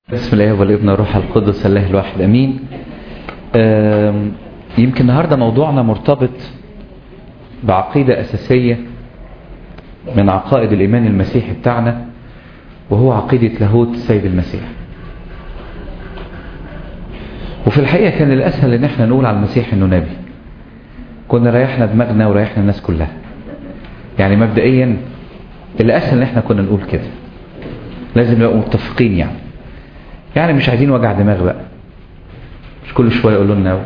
بسم الله والابن الروح القدس الله الواحد امين يمكن النهارده موضوعنا مرتبط بعقيده اساسيه من عقائد الايمان المسيحي بتاعنا وهو عقيده لاهوت السيد المسيح وفي الحقيقه كان الاسهل ان احنا نقول على المسيح انه نبي كنا ريحنا دماغنا وريحنا الناس كلها يعني مبدئيا الاسهل ان احنا كنا نقول كده لازم نبقى متفقين يعني يعني مش عايزين وجع دماغ بقى مش كل شويه يقولوا لنا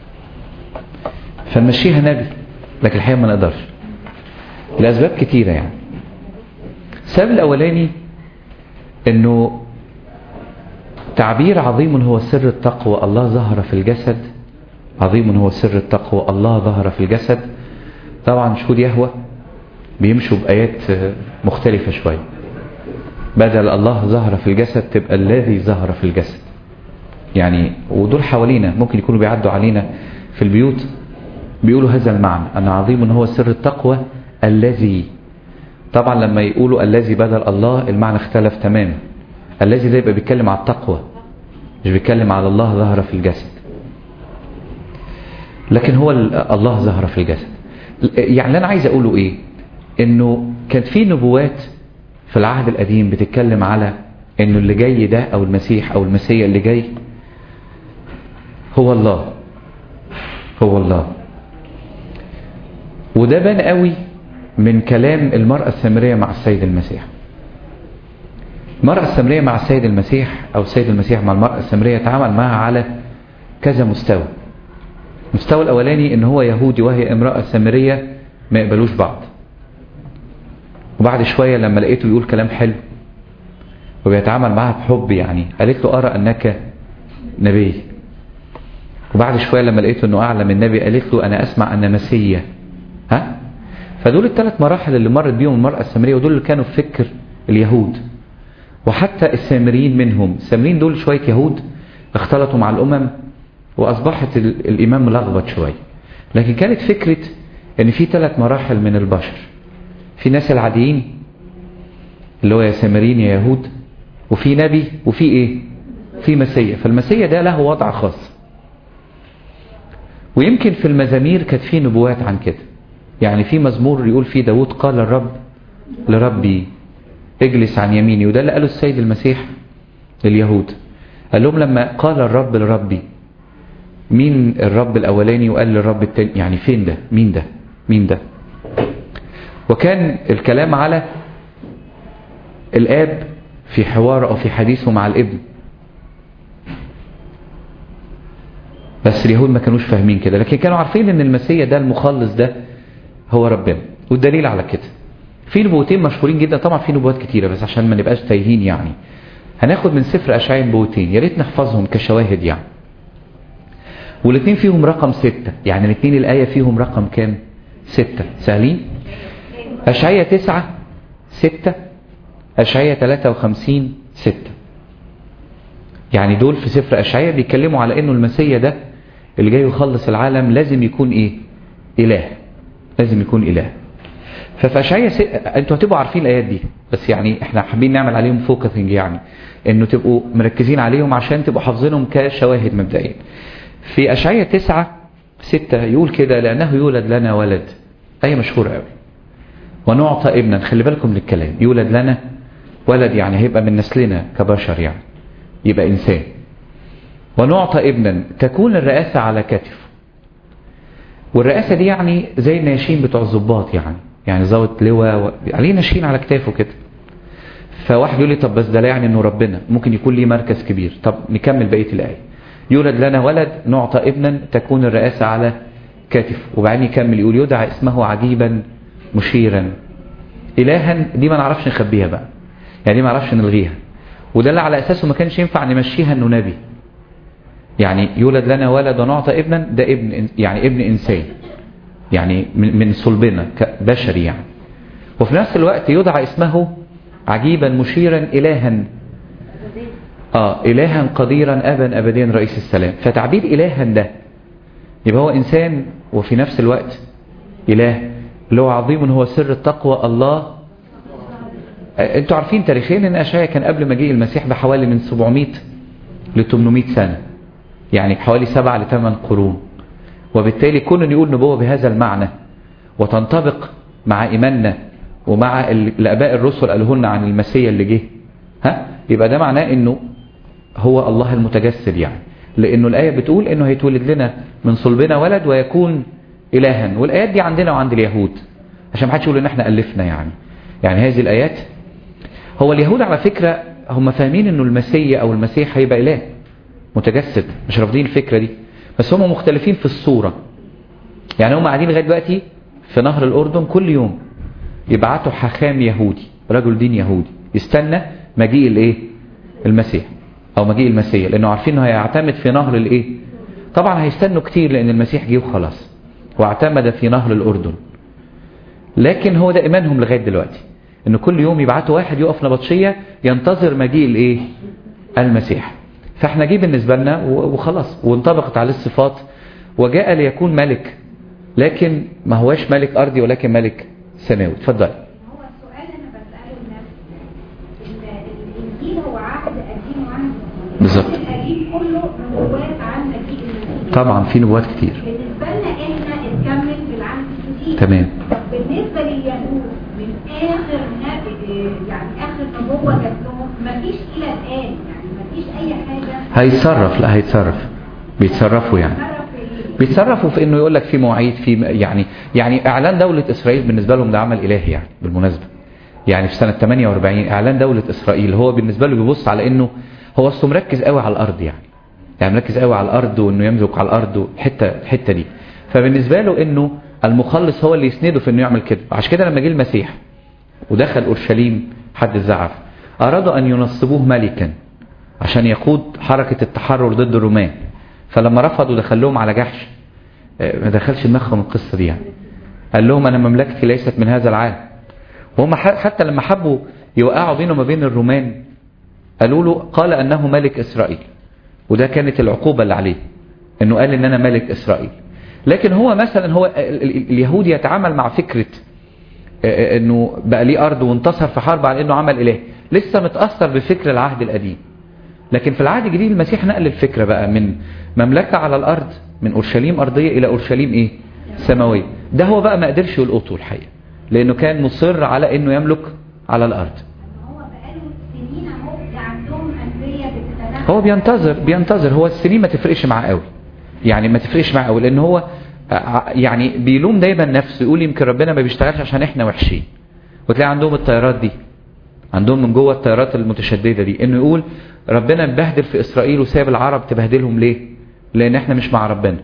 فنمشيها نبي لكن الحقيقه ما نقدرش لاسباب كتيره يعني السبب الاولاني انه تعبير عظيم هو سر التقوى الله ظهر في الجسد عظيم هو سر التقوى الله ظهر في الجسد طبعا شهود يهوى بيمشوا بآيات مختلفة شوية بدل الله ظهر في الجسد تبقى الذي ظهر في الجسد يعني ودول حوالينا ممكن يكونوا بيعدوا علينا في البيوت بيقولوا هذا المعنى أن عظيم هو سر التقوى الذي طبعا لما يقولوا الذي بدل الله المعنى اختلف تماما الذي ده يبقى بيتكلم على التقوى مش بيتكلم على الله ظهر في الجسد لكن هو الله ظهر في الجسد يعني اللي انا عايز اقوله ايه انه كانت في نبوات في العهد القديم بتتكلم على انه اللي جاي ده او المسيح او المسيح اللي جاي هو الله هو الله وده بان قوي من كلام المرأة السامرية مع السيد المسيح المرأة السامرية مع السيد المسيح او السيد المسيح مع المرأة السامرية تعامل معها على كذا مستوى المستوى الاولاني ان هو يهودي وهي امرأة سامرية ما يقبلوش بعض وبعد شوية لما لقيته يقول كلام حلو وبيتعامل معها بحب يعني قالت له أرى أنك نبي وبعد شوية لما لقيته أنه أعلى من نبي قالت له أنا أسمع أن مسيا ها فدول الثلاث مراحل اللي مرت بيهم المرأة السامرية ودول اللي كانوا في فكر اليهود وحتى السامريين منهم السامريين دول شوية يهود اختلطوا مع الأمم وأصبحت الإمام ملخبط شوية لكن كانت فكرة أن في ثلاث مراحل من البشر في ناس العاديين اللي هو يا سامريين يا يهود وفي نبي وفي ايه في مسيا فالمسيا ده له وضع خاص ويمكن في المزامير كانت في نبوات عن كده يعني في مزمور يقول فيه داود قال الرب لربي اجلس عن يميني وده اللي قاله السيد المسيح لليهود قال لهم لما قال الرب لربي مين الرب الاولاني وقال للرب التاني يعني فين ده مين ده مين ده وكان الكلام على الآب في حوار أو في حديثه مع الابن بس اليهود ما كانوش فاهمين كده لكن كانوا عارفين ان المسيح ده المخلص ده هو ربنا والدليل على كده في نبوتين مشهورين جدا طبعا في نبوات كتيرة بس عشان ما نبقاش تايهين يعني هناخد من سفر أشعياء نبوتين يا ريت نحفظهم كشواهد يعني والاثنين فيهم رقم ستة يعني الاثنين الآية فيهم رقم كام ستة سهلين أشعية تسعة ستة أشعية تلاتة وخمسين ستة يعني دول في سفر أشعية بيتكلموا على أنه المسيح ده اللي جاي يخلص العالم لازم يكون إيه إله لازم يكون إله ففي أشعية س... أنتوا هتبقوا عارفين الآيات دي بس يعني إحنا حابين نعمل عليهم فوكسنج يعني أنه تبقوا مركزين عليهم عشان تبقوا حافظينهم كشواهد مبدئيا في أشعية تسعة ستة يقول كده لأنه يولد لنا ولد أي مشهور قوي ونعطى ابنا خلي بالكم من الكلام يولد لنا ولد يعني هيبقى من نسلنا كبشر يعني يبقى إنسان ونعطى ابنا تكون الرئاسة على كتفه والرئاسة دي يعني زي الناشين بتوع الضباط يعني يعني ظابط لواء و... عليه ناشين على كتافه كده فواحد يقول لي طب بس ده لا يعني انه ربنا ممكن يكون ليه مركز كبير طب نكمل بقية الآية يولد لنا ولد نعطى ابنا تكون الرئاسة على كتفه وبعدين يكمل يقول يدعى اسمه عجيبا مشيرا إلها دي ما نعرفش نخبيها بقى يعني دي ما نعرفش نلغيها وده اللي على أساسه ما كانش ينفع نمشيها أنه نبي يعني يولد لنا ولد ونعطى ابنا ده ابن يعني ابن إنسان يعني من صلبنا كبشري يعني وفي نفس الوقت يدعى اسمه عجيبا مشيرا إلها آه إلها قديرا أبا أبديا رئيس السلام فتعبير إلها ده يبقى هو إنسان وفي نفس الوقت إله اللي هو عظيم هو سر التقوى الله انتوا عارفين تاريخيا ان اشعيا كان قبل مجيء المسيح بحوالي من 700 ل 800 سنة يعني حوالي سبعة لثمان قرون وبالتالي كون يقول نبوة بهذا المعنى وتنطبق مع إيماننا ومع الآباء الرسل قالوا لنا عن المسيا اللي جه ها يبقى ده معناه انه هو الله المتجسد يعني لانه الآية بتقول انه هيتولد لنا من صلبنا ولد ويكون إلها والآيات دي عندنا وعند اليهود عشان ما حدش يقول ان احنا ألفنا يعني يعني هذه الآيات هو اليهود على فكرة هم فاهمين انه المسيا او المسيح هيبقى إله متجسد مش رافضين الفكرة دي بس هم مختلفين في الصورة يعني هم قاعدين لغاية دلوقتي في نهر الأردن كل يوم يبعتوا حاخام يهودي رجل دين يهودي يستنى مجيء الايه المسيح او مجيء المسيح لانه عارفين انه هيعتمد في نهر الايه طبعا هيستنوا كتير لان المسيح جه وخلاص واعتمد في نهر الاردن لكن هو ده ايمانهم لغايه دلوقتي ان كل يوم يبعتوا واحد يقف نبطشيه ينتظر مجيء الايه المسيح فاحنا جه بالنسبه لنا وخلاص وانطبقت عليه الصفات وجاء ليكون ملك لكن ما هواش ملك ارضي ولكن ملك سماوي اتفضل هو السؤال انا بساله لنفسي الانجيل هو عهد قديم وعهد جديد بالظبط. العهد القديم كله نبوات عن مجيء المسيح طبعا في نبوات كتير بالنسبه لنا احنا اتكمل في العهد الجديد تمام. طب بالنسبه لليهود من اخر نبي يعني اخر نبوه جات لهم مفيش الى الان يعني مفيش اي حاجه هيتصرف لا هيتصرف بيتصرفوا يعني تعرف ايه بيتصرفوا في انه يقول لك في مواعيد في يعني يعني اعلان دولة اسرائيل بالنسبة لهم ده عمل الهي يعني بالمناسبة يعني في سنة 48 اعلان دولة اسرائيل هو بالنسبة له بيبص على انه هو اصله مركز قوي على الارض يعني يعني مركز قوي على الارض وانه يملك على الارض الحته الحته دي فبالنسبة له انه المخلص هو اللي يسنده في انه يعمل كده عشان كده لما جه المسيح ودخل اورشليم حد الزعف ارادوا ان ينصبوه ملكا عشان يقود حركة التحرر ضد الرومان فلما رفضوا دخل لهم على جحش آه، ما دخلش دماغهم القصة دي يعني قال لهم أنا مملكتي ليست من هذا العالم وهم ح- حتى لما حبوا يوقعوا بينه وما بين الرومان قالوا له قال أنه ملك إسرائيل وده كانت العقوبة اللي عليه أنه قال أن أنا ملك إسرائيل لكن هو مثلا هو ال- ال- اليهود يتعامل مع فكرة آه، انه بقى ليه ارض وانتصر في حرب على انه عمل اله لسه متاثر بفكر العهد القديم لكن في العهد الجديد المسيح نقل الفكره بقى من مملكه على الارض من اورشليم ارضيه الى اورشليم ايه سماويه ده هو بقى ما قدرش يلقطه الحقيقه لانه كان مصر على انه يملك على الارض هو بقاله سنين اهو عندهم انبياء بتتنبأ هو بينتظر بينتظر هو السنين ما تفرقش معاه قوي يعني ما تفرقش معاه قوي لان هو ع- يعني بيلوم دايما نفسه يقول يمكن ربنا ما بيشتغلش عشان احنا وحشين وتلاقي عندهم الطيارات دي عندهم من جوه الطيارات المتشدده دي انه يقول ربنا مبهدل في اسرائيل وساب العرب تبهدلهم ليه لان احنا مش مع ربنا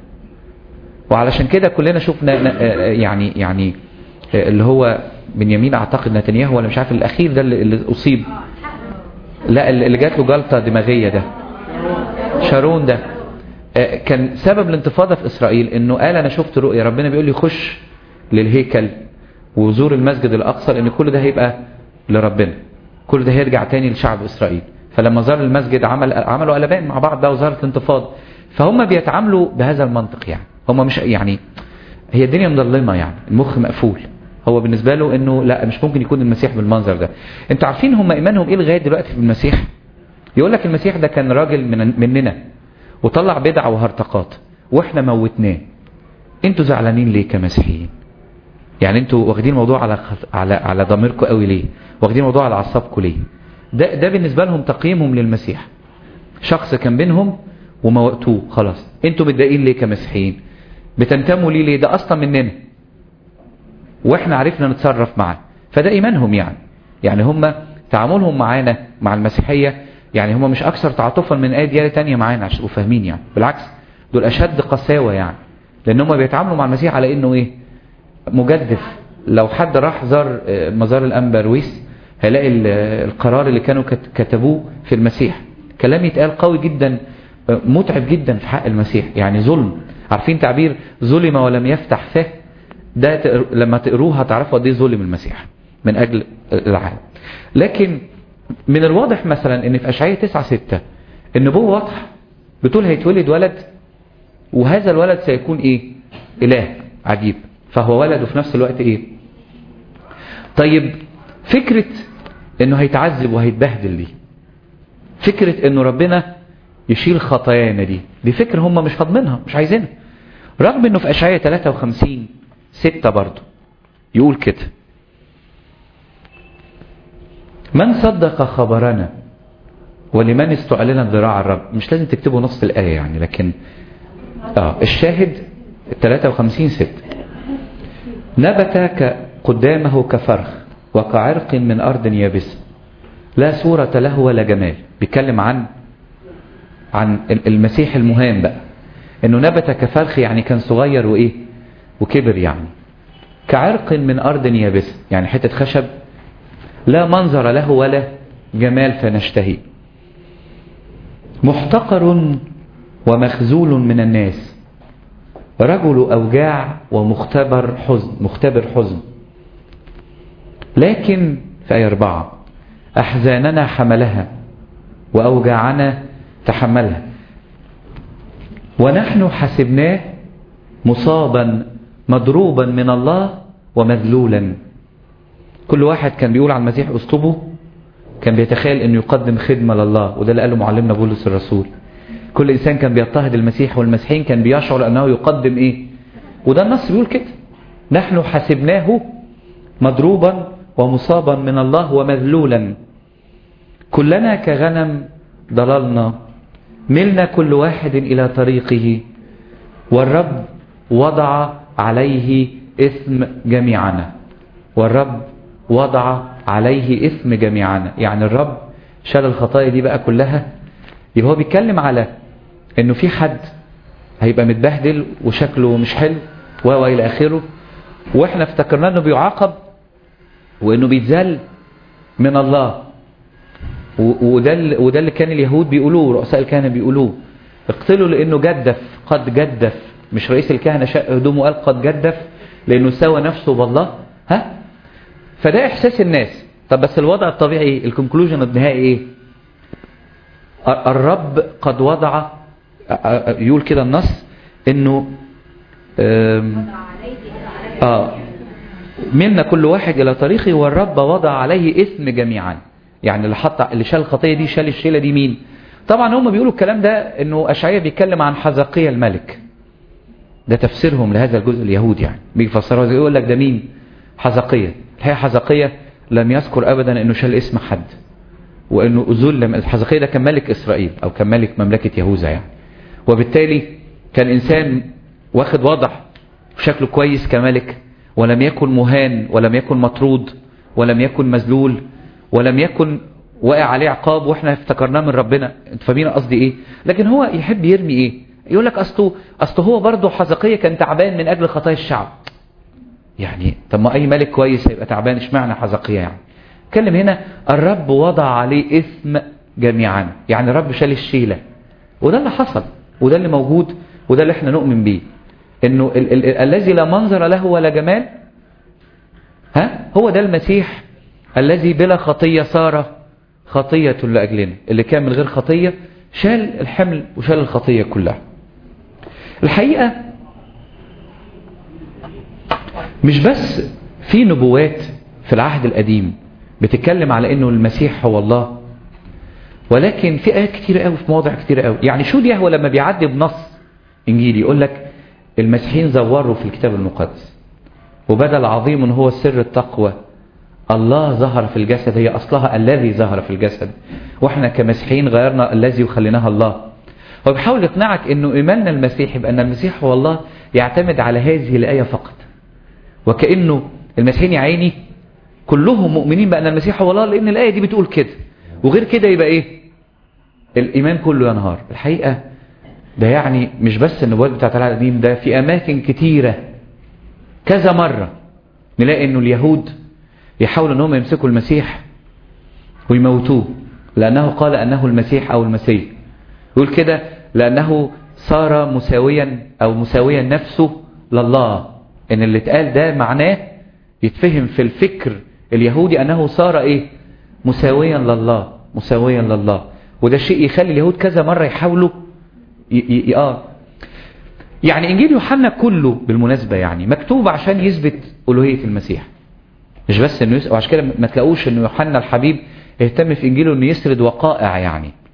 وعلشان كده كلنا شفنا ن- آه، يعني يعني آه، اللي هو بنيامين اعتقد نتنياهو ولا مش عارف الاخير ده اللي اللي اصيب لا اللي اللي جات له جلطه دماغيه ده شارون ده آه، كان سبب الانتفاضة في إسرائيل إنه قال أنا شفت رؤية ربنا بيقول لي خش للهيكل وزور المسجد الأقصى لأن كل ده هيبقى لربنا كل ده هيرجع تاني لشعب إسرائيل فلما زار المسجد عمل عملوا قلبان مع بعض بقى وظهرت الانتفاضة فهم بيتعاملوا بهذا المنطق يعني هم مش يعني هي الدنيا مظلمة يعني المخ مقفول هو بالنسبة له انه لا مش ممكن يكون المسيح بالمنظر ده انتوا عارفين هم ايمانهم ايه لغاية دلوقتي في المسيح يقول لك المسيح ده كان راجل من مننا وطلع بدع وهرطقات واحنا موتناه انتوا زعلانين ليه كمسيحيين يعني انتوا واخدين الموضوع على خط... على على ضميركم قوي ليه واخدين الموضوع على اعصابكم ليه ده ده بالنسبه لهم تقييمهم للمسيح شخص كان بينهم وموتوه خلاص انتوا متضايقين ليه كمسيحيين بتنتموا ليه ليه ده اصلا مننا واحنا عرفنا نتصرف معاه فده ايمانهم يعني يعني هم تعاملهم معانا مع المسيحيه يعني هم مش اكثر تعاطفا من اي ديانه تانية معانا عشان تبقوا فاهمين يعني بالعكس دول اشد قساوه يعني لان هم بيتعاملوا مع المسيح على انه ايه مجدف لو حد راح زار آه، مزار الانبرويس هيلاقي ال- آه، القرار اللي كانوا كت- كتبوه في المسيح كلام يتقال قوي جدا آه، متعب جدا في حق المسيح يعني ظلم عارفين تعبير ظلم ولم يفتح فاه ده تقر- لما تقروه هتعرفوا قد ايه ظلم المسيح من اجل العالم لكن من الواضح مثلا ان في اشعياء 9 6 النبوه واضحه بتقول هيتولد ولد وهذا الولد سيكون ايه اله عجيب فهو ولد وفي نفس الوقت ايه طيب فكرة انه هيتعذب وهيتبهدل دي فكرة انه ربنا يشيل خطايانا دي دي فكرة هم مش هضمنها مش عايزينها رغم انه في اشعياء 53 6 برضه يقول كده من صدق خبرنا ولمن استعلن ذراع الرب مش لازم تكتبوا نص الآية يعني لكن آه الشاهد 53 6 نبت قدامه كفرخ وكعرق من أرض يابسة لا صورة له ولا جمال بيتكلم عن عن المسيح المهام بقى انه نبت كفرخ يعني كان صغير وايه وكبر يعني كعرق من ارض يابسه يعني حته خشب لا منظر له ولا جمال فنشتهي محتقر ومخزول من الناس رجل اوجاع ومختبر حزن مختبر حزن لكن في آية أربعة أحزاننا حملها وأوجاعنا تحملها ونحن حسبناه مصابا مضروبا من الله ومذلولا كل واحد كان بيقول عن المسيح أسلوبه كان بيتخيل أنه يقدم خدمة لله وده اللي قاله معلمنا بولس الرسول كل إنسان كان بيضطهد المسيح والمسيحيين كان بيشعر أنه يقدم إيه وده النص بيقول كده نحن حسبناه مضروبا ومصابا من الله ومذلولا كلنا كغنم ضللنا ملنا كل واحد إلى طريقه والرب وضع عليه إثم جميعنا والرب وضع عليه إثم جميعنا يعني الرب شال الخطايا دي بقى كلها يبقى هو بيتكلم على انه في حد هيبقى متبهدل وشكله مش حلو و الى اخره واحنا افتكرنا انه بيعاقب وانه بيتذل من الله وده وده اللي كان اليهود بيقولوه رؤساء الكهنه بيقولوه اقتلوا لانه جدف قد جدف مش رئيس الكهنه شق هدومه وقال قد جدف لانه سوى نفسه بالله ها فده احساس الناس طب بس الوضع الطبيعي الكونكلوجن النهائي ايه الرب قد وضع يقول كده النص انه اه منا كل واحد الى طريقه والرب وضع عليه اثم جميعا يعني اللي حط اللي شال الخطيه دي شال الشيله دي مين طبعا هم بيقولوا الكلام ده انه اشعياء بيتكلم عن حزقية الملك ده تفسيرهم لهذا الجزء اليهود يعني بيفسروا زي يقول لك ده مين حزقية الحقيقه حزقية لم يذكر ابدا انه شال اسم حد وانه ذل حزقية ده كان ملك اسرائيل او كان ملك مملكه يهوذا يعني وبالتالي كان انسان واخد وضع شكله كويس كملك ولم يكن مهان ولم يكن مطرود ولم يكن مذلول ولم يكن واقع عليه عقاب واحنا افتكرناه من ربنا انت فاهمين قصدي ايه لكن هو يحب يرمي ايه يقول لك اصله اصله هو برضه حزقية كان تعبان من اجل خطايا الشعب يعني طب ما اي ملك كويس هيبقى تعبان اشمعنى حزقية يعني اتكلم هنا الرب وضع عليه اثم جميعا يعني الرب شال الشيلة وده اللي حصل وده اللي موجود وده اللي احنا نؤمن بيه انه ال ال ال الذي لا منظر له ولا جمال ها هو ده المسيح الذي بلا خطية صار خطية لأجلنا اللي كان من غير خطية شال الحمل وشال الخطية كلها الحقيقة مش بس في نبوات في العهد القديم بتتكلم على انه المسيح هو الله ولكن في ايات كتير قوي في مواضع كتير قوي يعني شو يهوى لما بيعدي بنص انجيلي يقول لك المسيحيين زوروا في الكتاب المقدس وبدل عظيم هو سر التقوى الله ظهر في الجسد هي أصلها الذي ظهر في الجسد وإحنا كمسيحيين غيرنا الذي وخليناها الله هو بيحاول يقنعك أنه إيماننا المسيحي بأن المسيح هو الله يعتمد على هذه الآية فقط وكأنه المسيحيين يا عيني كلهم مؤمنين بأن المسيح هو الله لأن الآية دي بتقول كده وغير كده يبقى إيه الإيمان كله ينهار الحقيقة ده يعني مش بس النبوات بتاعت العهد القديم ده في أماكن كتيرة كذا مرة نلاقي أنه اليهود يحاولوا أنهم يمسكوا المسيح ويموتوه لأنه قال أنه المسيح أو المسيح يقول كده لأنه صار مساويا أو مساويا نفسه لله إن اللي اتقال ده معناه يتفهم في الفكر اليهودي أنه صار إيه مساويا لله مساويا لله وده شيء يخلي اليهود كذا مرة يحاولوا ي... ي... آه يعني إنجيل يوحنا كله بالمناسبة يعني مكتوب عشان يثبت ألوهية المسيح مش بس انه يسأل وعشان كده ما تلاقوش انه يوحنا الحبيب اهتم في انجيله انه يسرد وقائع يعني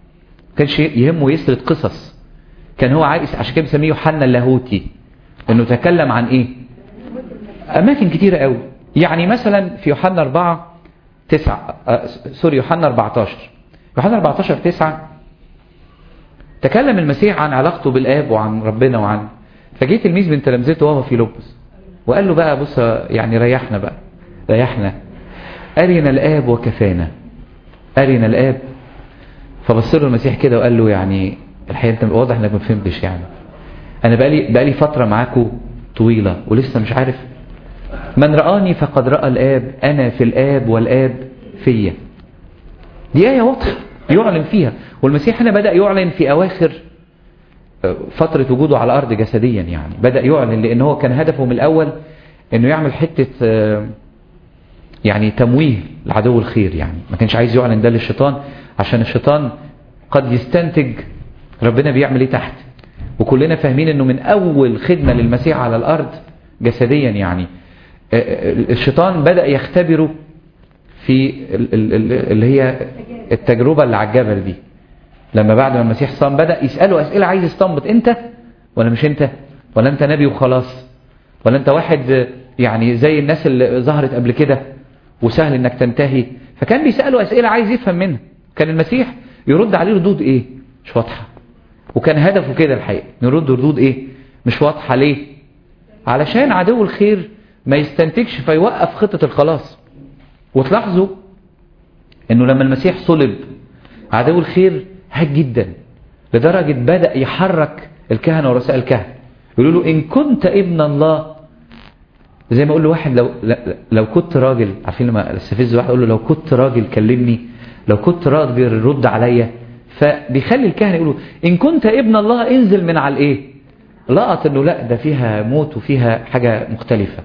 كانش يهمه يسرد قصص كان هو عايز عشان كده بيسميه يوحنا اللاهوتي انه تكلم عن ايه اماكن كتيره قوي يعني مثلا في يوحنا 4 9 آه سوري يوحنا 14 يوحنا 14 9 تكلم المسيح عن علاقته بالاب وعن ربنا وعن فجه تلميذ من تلامذته وهو في لبس وقال له بقى بص يعني ريحنا بقى ريحنا أرنا الآب وكفانا أرنا الآب فبص له المسيح كده وقال له يعني الحقيقة انت واضح انك ما فهمتش يعني انا بقالي بقالي فترة معاكم طويلة ولسه مش عارف من رآني فقد رأى الآب أنا في الآب والآب فيا دي آية واضحة يعلن فيها والمسيح هنا بدأ يعلن في أواخر فترة وجوده على الأرض جسديا يعني بدأ يعلن لأن هو كان هدفه من الأول أنه يعمل حتة يعني تمويه لعدو الخير يعني ما كانش عايز يعلن ده للشيطان عشان الشيطان قد يستنتج ربنا بيعمل ايه تحت وكلنا فاهمين انه من اول خدمة للمسيح على الارض جسديا يعني الشيطان بدأ يختبره في اللي هي التجربة اللي على الجبل دي لما بعد ما المسيح صام بدأ يسأله أسئلة عايز يستنبط انت ولا مش انت ولا انت نبي وخلاص ولا انت واحد يعني زي الناس اللي ظهرت قبل كده وسهل انك تنتهي فكان بيسأله أسئلة عايز يفهم منها كان المسيح يرد عليه ردود ايه مش واضحة وكان هدفه كده الحقيقة نرد ردود ايه مش واضحة ليه علشان عدو الخير ما يستنتجش فيوقف خطة الخلاص وتلاحظوا انه لما المسيح صلب عدو الخير هاج جدا لدرجة بدأ يحرك الكهنة ورسائل الكهنة يقولوا له إن كنت ابن الله زي ما أقول له واحد لو, لو كنت راجل عارفين لما استفز واحد أقول له لو كنت راجل كلمني لو كنت راجل رد عليا فبيخلي الكهنة يقولوا إن كنت ابن الله انزل من على الإيه لقط إنه لا ده فيها موت وفيها حاجة مختلفة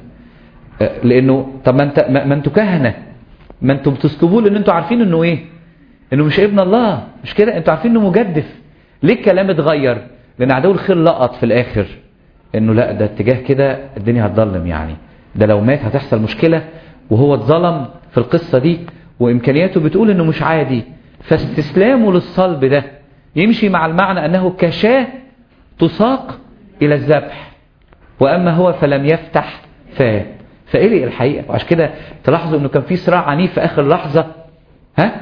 لأنه طب ما أنت ما أنتوا كهنة ما أنتوا بتسكبوا لأن أنتوا عارفين إنه إيه انه مش ابن الله مش كده انتوا عارفين انه مجدف ليه الكلام اتغير لان عدو الخير لقط في الاخر انه لا ده اتجاه كده الدنيا هتضلم يعني ده لو مات هتحصل مشكلة وهو اتظلم في القصة دي وامكانياته بتقول انه مش عادي فاستسلامه للصلب ده يمشي مع المعنى انه كشاة تساق الى الذبح واما هو فلم يفتح فاه فقلق الحقيقة وعشان كده تلاحظوا انه كان في صراع عنيف في اخر لحظة ها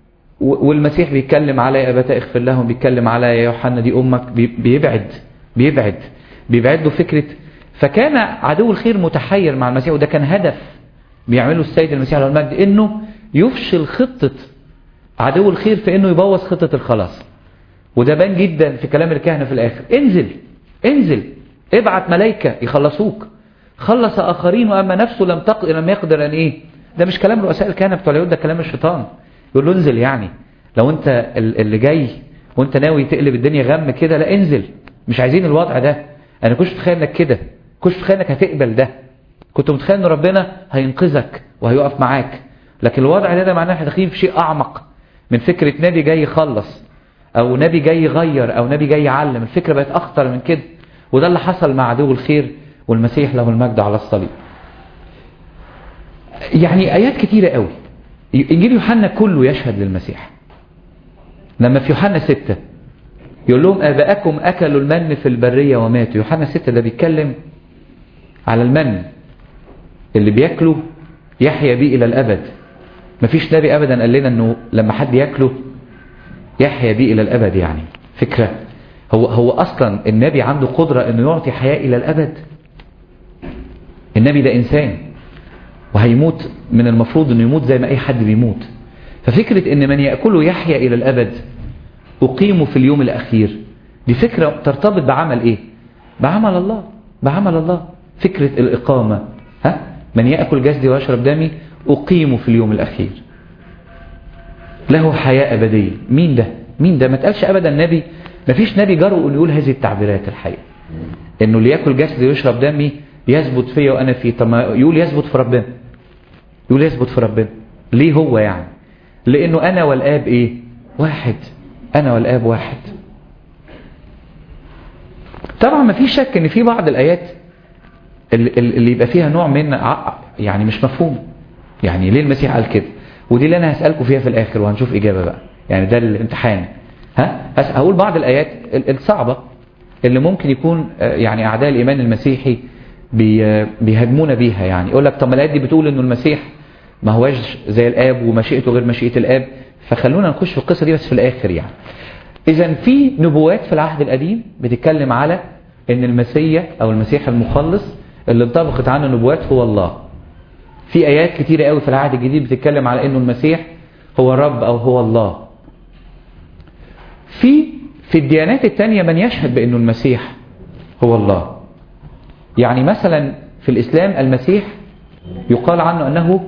والمسيح بيتكلم على يا أبتا اغفر لهم بيتكلم على يا يوحنا دي أمك بيبعد بيبعد بيبعد له فكرة فكان عدو الخير متحير مع المسيح وده كان هدف بيعمله السيد المسيح على المجد انه يفشل خطة عدو الخير في انه يبوظ خطة الخلاص وده بان جدا في كلام الكهنة في الاخر انزل انزل ابعت ملايكة يخلصوك خلص اخرين واما نفسه لم تق... لم يقدر ان ايه ده مش كلام رؤساء الكهنة بتوع اليهود ده كلام الشيطان يقول له انزل يعني لو انت اللي جاي وانت ناوي تقلب الدنيا غم كده لا انزل مش عايزين الوضع ده انا كنت متخيل انك كده كنت متخيل انك هتقبل ده كنت متخيل ان ربنا هينقذك وهيقف معاك لكن الوضع ده, ده معناه احنا داخلين في شيء اعمق من فكرة نبي جاي يخلص او نبي جاي يغير او نبي جاي يعلم الفكرة بقت اخطر من كده وده اللي حصل مع عدو الخير والمسيح له المجد على الصليب يعني ايات كتيرة قوي انجيل يوحنا كله يشهد للمسيح لما في يوحنا ستة يقول لهم آباءكم أكلوا المن في البرية وماتوا يوحنا ستة ده بيتكلم على المن اللي بياكله يحيا بيه إلى الأبد مفيش نبي أبدا قال لنا أنه لما حد ياكله يحيا بيه إلى الأبد يعني فكرة هو, هو أصلا النبي عنده قدرة أنه يعطي حياة إلى الأبد النبي ده إنسان وهيموت من المفروض أنه يموت زي ما أي حد بيموت ففكرة أن من يأكله يحيا إلى الأبد أقيمه في اليوم الأخير دي فكرة ترتبط بعمل إيه بعمل الله بعمل الله فكرة الإقامة ها من يأكل جسدي ويشرب دمي أقيمه في اليوم الأخير له حياة أبدية مين ده مين ده ما تقالش أبدا نبي ما فيش نبي جرؤ أن يقول هذه التعبيرات الحقيقة أنه اللي يأكل جسدي ويشرب دمي يثبت فيا وأنا فيه طب ما يقول يثبت في ربنا يقول يثبت في ربنا ليه هو يعني لأنه أنا والآب إيه واحد أنا والآب واحد طبعا ما في شك ان في بعض الآيات اللي, اللي يبقى فيها نوع من يعني مش مفهوم يعني ليه المسيح قال كده ودي اللي أنا هسألكم فيها في الآخر وهنشوف إجابة بقى يعني ده الامتحان ها هس- هقول بعض الآيات ال- الصعبة اللي ممكن يكون آه، يعني أعداء الإيمان المسيحي بي- آه، بيهاجمونا بيها يعني يقول لك طب ما الآيات دي بتقول إنه المسيح ما هواش زي الآب ومشيئته غير مشيئة الآب فخلونا نخش في القصة دي بس في الآخر يعني إذا في نبوات في العهد القديم بتتكلم على إن المسيح أو المسيح المخلص اللي انطبقت عنه نبوات هو الله في آيات كتيرة قوي في العهد الجديد بتتكلم على إنه المسيح هو الرب أو هو الله في في الديانات التانية من يشهد بأنه المسيح هو الله يعني مثلا في الإسلام المسيح يقال عنه أنه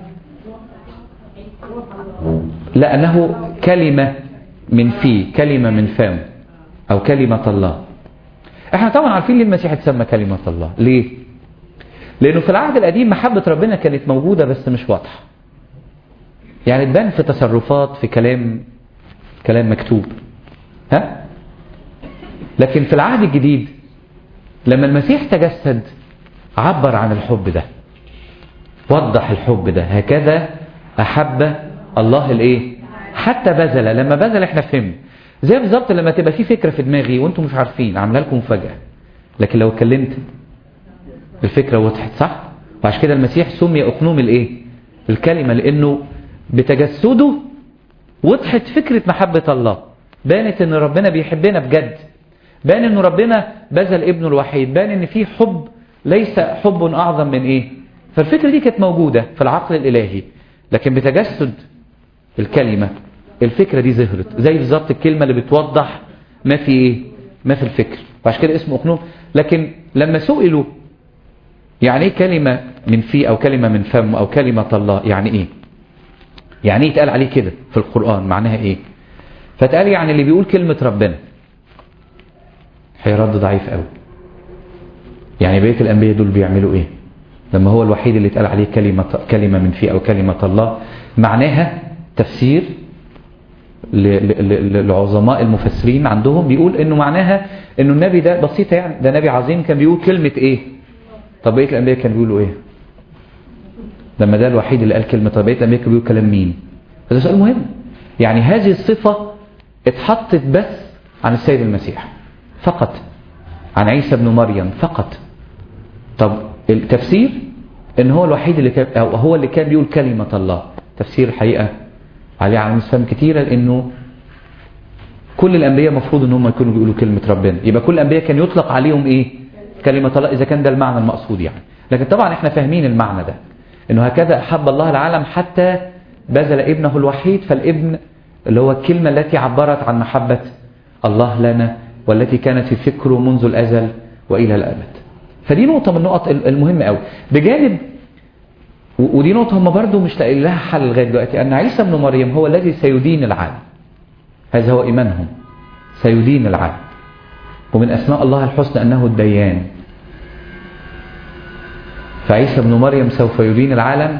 لا أنه كلمة من فيه كلمة من فم أو كلمة الله احنا طبعا عارفين ليه المسيح اتسمى كلمة الله ليه لأنه في العهد القديم محبة ربنا كانت موجودة بس مش واضحة يعني تبان في تصرفات في كلام كلام مكتوب ها لكن في العهد الجديد لما المسيح تجسد عبر عن الحب ده وضح الحب ده هكذا أحب الله الايه حتى بذل لما بذل احنا فهمنا زي بالظبط لما تبقى في فكرة في دماغي وانتم مش عارفين عاملها لكم مفاجأة لكن لو اتكلمت الفكرة وضحت صح وعشان كده المسيح سمي أقنوم الايه الكلمة لأنه بتجسده وضحت فكرة محبة الله بانت ان ربنا بيحبنا بجد بان ان ربنا بذل ابنه الوحيد بان ان في حب ليس حب اعظم من ايه فالفكرة دي كانت موجودة في العقل الالهي لكن بتجسد الكلمة الفكرة دي ظهرت زي بالظبط الكلمة اللي بتوضح ما في ايه ما في الفكر وعشان كده اسمه اقنوم لكن لما سئلوا يعني ايه كلمة من في او كلمة من فم او كلمة الله يعني ايه يعني ايه يتقال عليه كده في القرآن معناها ايه فتقال يعني اللي بيقول كلمة ربنا هيرد ضعيف قوي يعني بقية الأنبياء دول بيعملوا ايه لما هو الوحيد اللي اتقال عليه كلمة, كلمة من فيه أو كلمة الله معناها تفسير لعظماء المفسرين عندهم بيقول انه معناها انه النبي ده بسيطة يعني ده نبي عظيم كان بيقول كلمة ايه طب بقية الأنبياء كانوا بيقولوا ايه لما ده الوحيد اللي قال كلمة طب بقية الأنبياء كانوا بيقولوا كلام مين هذا سؤال مهم يعني هذه الصفة اتحطت بس عن السيد المسيح فقط عن عيسى بن مريم فقط طب التفسير ان هو الوحيد اللي كان أو هو اللي كان بيقول كلمة الله تفسير الحقيقة عليه على فهم كتيرة لانه كل الانبياء مفروض ان هم يكونوا بيقولوا كلمة ربنا يبقى كل الانبياء كان يطلق عليهم ايه كلمة الله اذا كان ده المعنى المقصود يعني لكن طبعا احنا فاهمين المعنى ده انه هكذا احب الله العالم حتى بذل ابنه الوحيد فالابن اللي هو الكلمة التي عبرت عن محبة الله لنا والتي كانت في فكره منذ الأزل وإلى الأبد فدي نقطة من النقط المهمة قوي بجانب ودي نقطة هم برضو مش لاقيين لها حل لغاية دلوقتي أن عيسى بن مريم هو الذي سيدين العالم هذا هو إيمانهم سيدين العالم ومن أسماء الله الحسنى أنه الديان فعيسى بن مريم سوف يدين العالم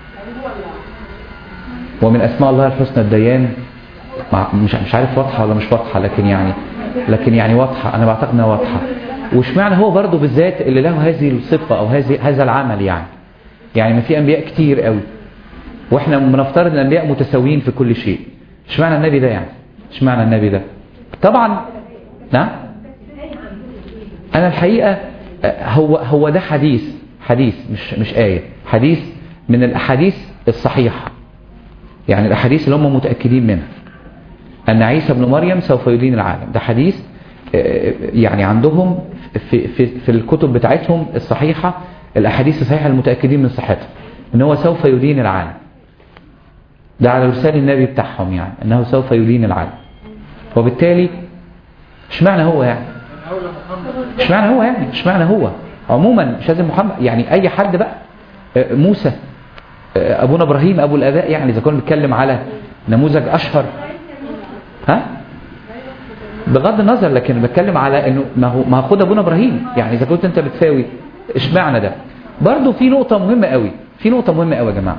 ومن أسماء الله الحسنى الديان مش مش عارف واضحة ولا مش واضحة لكن يعني لكن يعني واضحة أنا بعتقد أنها واضحة وش معنى هو برضه بالذات اللي له هذه الصفة أو هذه هذا العمل يعني يعني ما في أنبياء كتير قوي وإحنا بنفترض أن الأنبياء متساويين في كل شيء ايش معنى النبي ده يعني ايش معنى النبي ده طبعا نعم أنا الحقيقة هو هو ده حديث حديث مش مش آية حديث من الأحاديث الصحيحة يعني الأحاديث اللي هم متأكدين منها أن عيسى بن مريم سوف يدين العالم ده حديث يعني عندهم في, في, في الكتب بتاعتهم الصحيحة الأحاديث الصحيحة المتأكدين من صحتها أن هو سوف يدين العالم ده على لسان النبي بتاعهم يعني أنه سوف يدين العالم وبالتالي ايش معنى هو يعني ايش معنى هو يعني ايش معنى هو عموما مش لازم محمد يعني أي حد بقى موسى أبونا إبراهيم أبو الآباء يعني إذا كنا بنتكلم على نموذج أشهر ها بغض النظر لكن بتكلم على انه ما هو ما خد ابونا ابراهيم يعني اذا كنت انت بتساوي اشمعنى ده برضه في نقطة مهمة قوي في نقطة مهمة قوي يا جماعة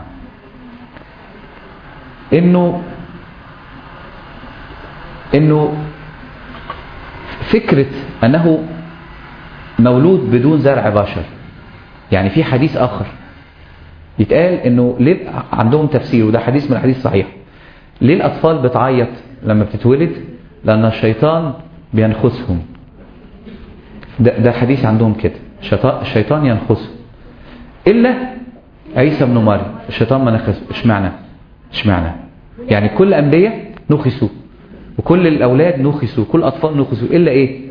انه انه فكرة انه مولود بدون زرع بشر يعني في حديث اخر يتقال انه ليه عندهم تفسير وده حديث من الحديث صحيح ليه الاطفال بتعيط لما بتتولد لأن الشيطان بينخسهم ده, ده حديث عندهم كده الشيطان, الشيطان ينخسهم إلا عيسى بن مريم الشيطان ما نخس اشمعنى اشمعنى يعني كل أنبياء نخسوا وكل الأولاد نخسوا وكل الأطفال نخسوا إلا إيه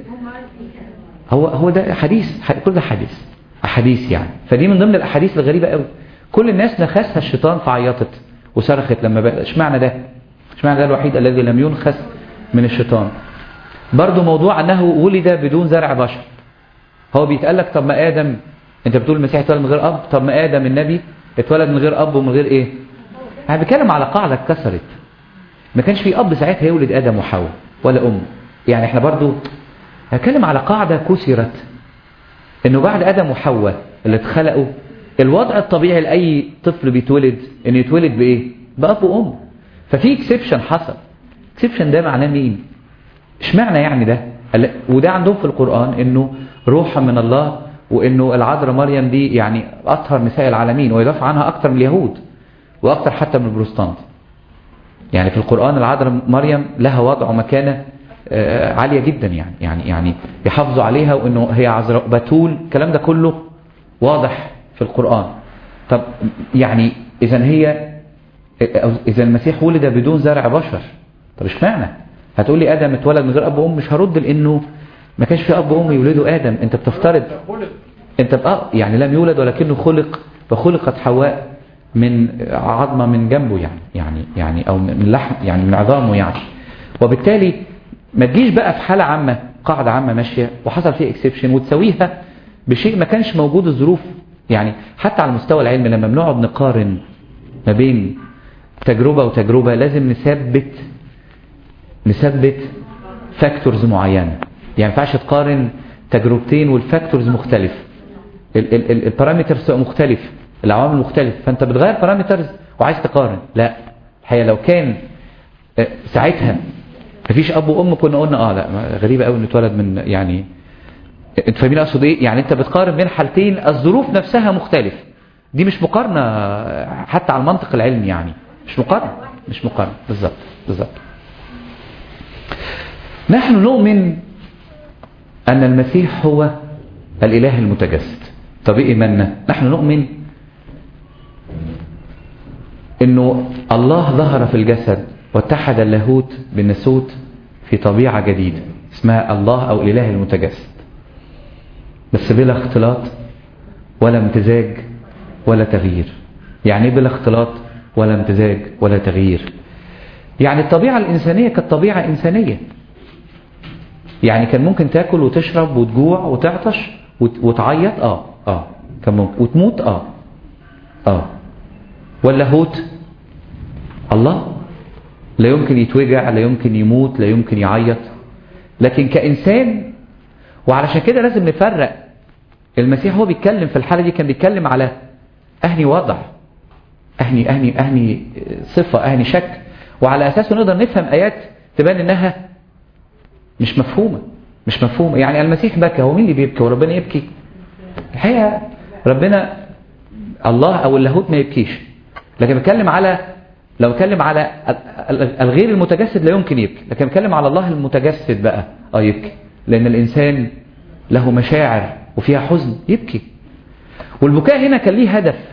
هو هو ده حديث كل ده حديث أحاديث يعني فدي من ضمن الأحاديث الغريبة قوي كل الناس نخسها الشيطان فعيطت وصرخت لما بقى اشمعنى ده اشمعنى ده الوحيد الذي لم ينخس من الشيطان برضو موضوع أنه ولد بدون زرع بشر هو بيتقال لك طب ما آدم انت بتقول المسيح اتولد من غير أب طب ما آدم النبي اتولد من غير أب ومن غير إيه انا بتكلم على قاعدة اتكسرت ما كانش في أب ساعتها يولد آدم وحواء ولا أم يعني احنا برضو هتكلم على قاعدة كسرت انه بعد آدم وحواء اللي اتخلقوا الوضع الطبيعي لأي طفل بيتولد ان يتولد بإيه بأب وأم ففي اكسبشن حصل اكسبشن ده معناه مين اشمعنى يعني ده وده عندهم في القرآن انه روحا من الله وانه العذراء مريم دي يعني اطهر نساء العالمين ويدافع عنها اكتر من اليهود واكتر حتى من البروتستانت يعني في القرآن العذراء مريم لها وضع ومكانة عالية جدا يعني يعني يعني يحافظوا عليها وانه هي عذراء بتول الكلام ده كله واضح في القرآن طب يعني اذا هي اذا المسيح ولد بدون زرع بشر طب اشمعنى هتقول لي ادم اتولد من غير اب وام مش هرد لانه ما كانش في اب وام يولدوا ادم انت بتفترض انت بقى يعني لم يولد ولكنه خلق فخلقت حواء من عظمة من جنبه يعني يعني يعني او من لحم يعني من عظامه يعني وبالتالي ما تجيش بقى في حالة عامة قاعدة عامة ماشية وحصل فيها اكسبشن وتسويها بشيء ما كانش موجود الظروف يعني حتى على المستوى العلمي لما بنقعد نقارن ما بين تجربة وتجربة لازم نثبت نثبت فاكتورز معينة يعني ما ينفعش تقارن تجربتين والفاكتورز مختلف البارامترز مختلف العوامل مختلفة فانت بتغير بارامترز وعايز تقارن لا الحقيقة لو كان ساعتها مفيش اب وام كنا قلنا اه لا غريبة قوي انه اتولد من يعني انت فاهمين اقصد ايه يعني انت بتقارن بين حالتين الظروف نفسها مختلفة دي مش مقارنة حتى على المنطق العلمي يعني مش مقارنة مش مقارنة بالظبط بالظبط نحن نؤمن أن المسيح هو الإله المتجسد طب إيه إيماننا نحن نؤمن أنه الله ظهر في الجسد واتحد اللاهوت بالنسوت في طبيعة جديدة اسمها الله أو الإله المتجسد بس بلا اختلاط ولا امتزاج ولا تغيير يعني بلا اختلاط ولا امتزاج ولا تغيير يعني الطبيعة الإنسانية كانت طبيعة إنسانية يعني كان ممكن تاكل وتشرب وتجوع وتعطش وتعيط اه اه كان ممكن وتموت اه اه واللاهوت الله لا يمكن يتوجع لا يمكن يموت لا يمكن يعيط لكن كإنسان وعلشان كده لازم نفرق المسيح هو بيتكلم في الحالة دي كان بيتكلم على أهني وضع أهني, أهني, أهني صفة أهني شك وعلى أساسه نقدر نفهم آيات تبان إنها مش مفهومة مش مفهومة يعني المسيح بكى هو مين اللي بيبكي وربنا يبكي الحقيقة ربنا الله أو اللاهوت ما يبكيش لكن بتكلم على لو بتكلم على الغير المتجسد لا يمكن يبكي لكن بتكلم على الله المتجسد بقى اه يبكي لأن الإنسان له مشاعر وفيها حزن يبكي والبكاء هنا كان ليه هدف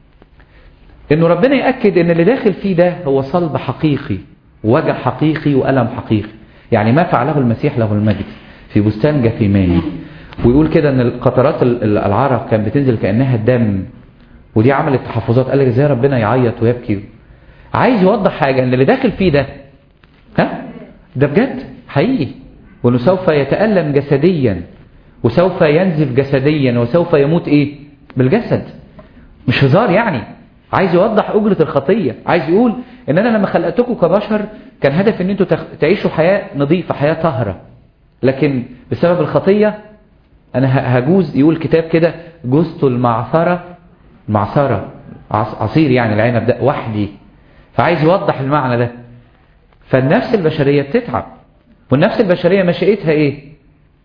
انه ربنا يأكد ان اللي داخل فيه ده هو صلب حقيقي وجع حقيقي وألم حقيقي يعني ما فعله المسيح له المجد في بستان جثيماني ويقول كده ان القطرات العرق كانت بتنزل كأنها الدم ودي عملت تحفظات قال لك ازاي ربنا يعيط ويبكي عايز يوضح حاجة ان اللي داخل فيه ده ها ده بجد حقيقي وانه سوف يتألم جسديا وسوف ينزف جسديا وسوف يموت ايه بالجسد مش هزار يعني عايز يوضح أجرة الخطية عايز يقول ان انا لما خلقتكم كبشر كان هدف ان انتوا تعيشوا حياة نظيفة حياة طاهرة لكن بسبب الخطية انا هجوز يقول كتاب كده جزت المعثرة معثرة عصير يعني العنب ده وحدي فعايز يوضح المعنى ده فالنفس البشرية بتتعب والنفس البشرية مشيئتها ايه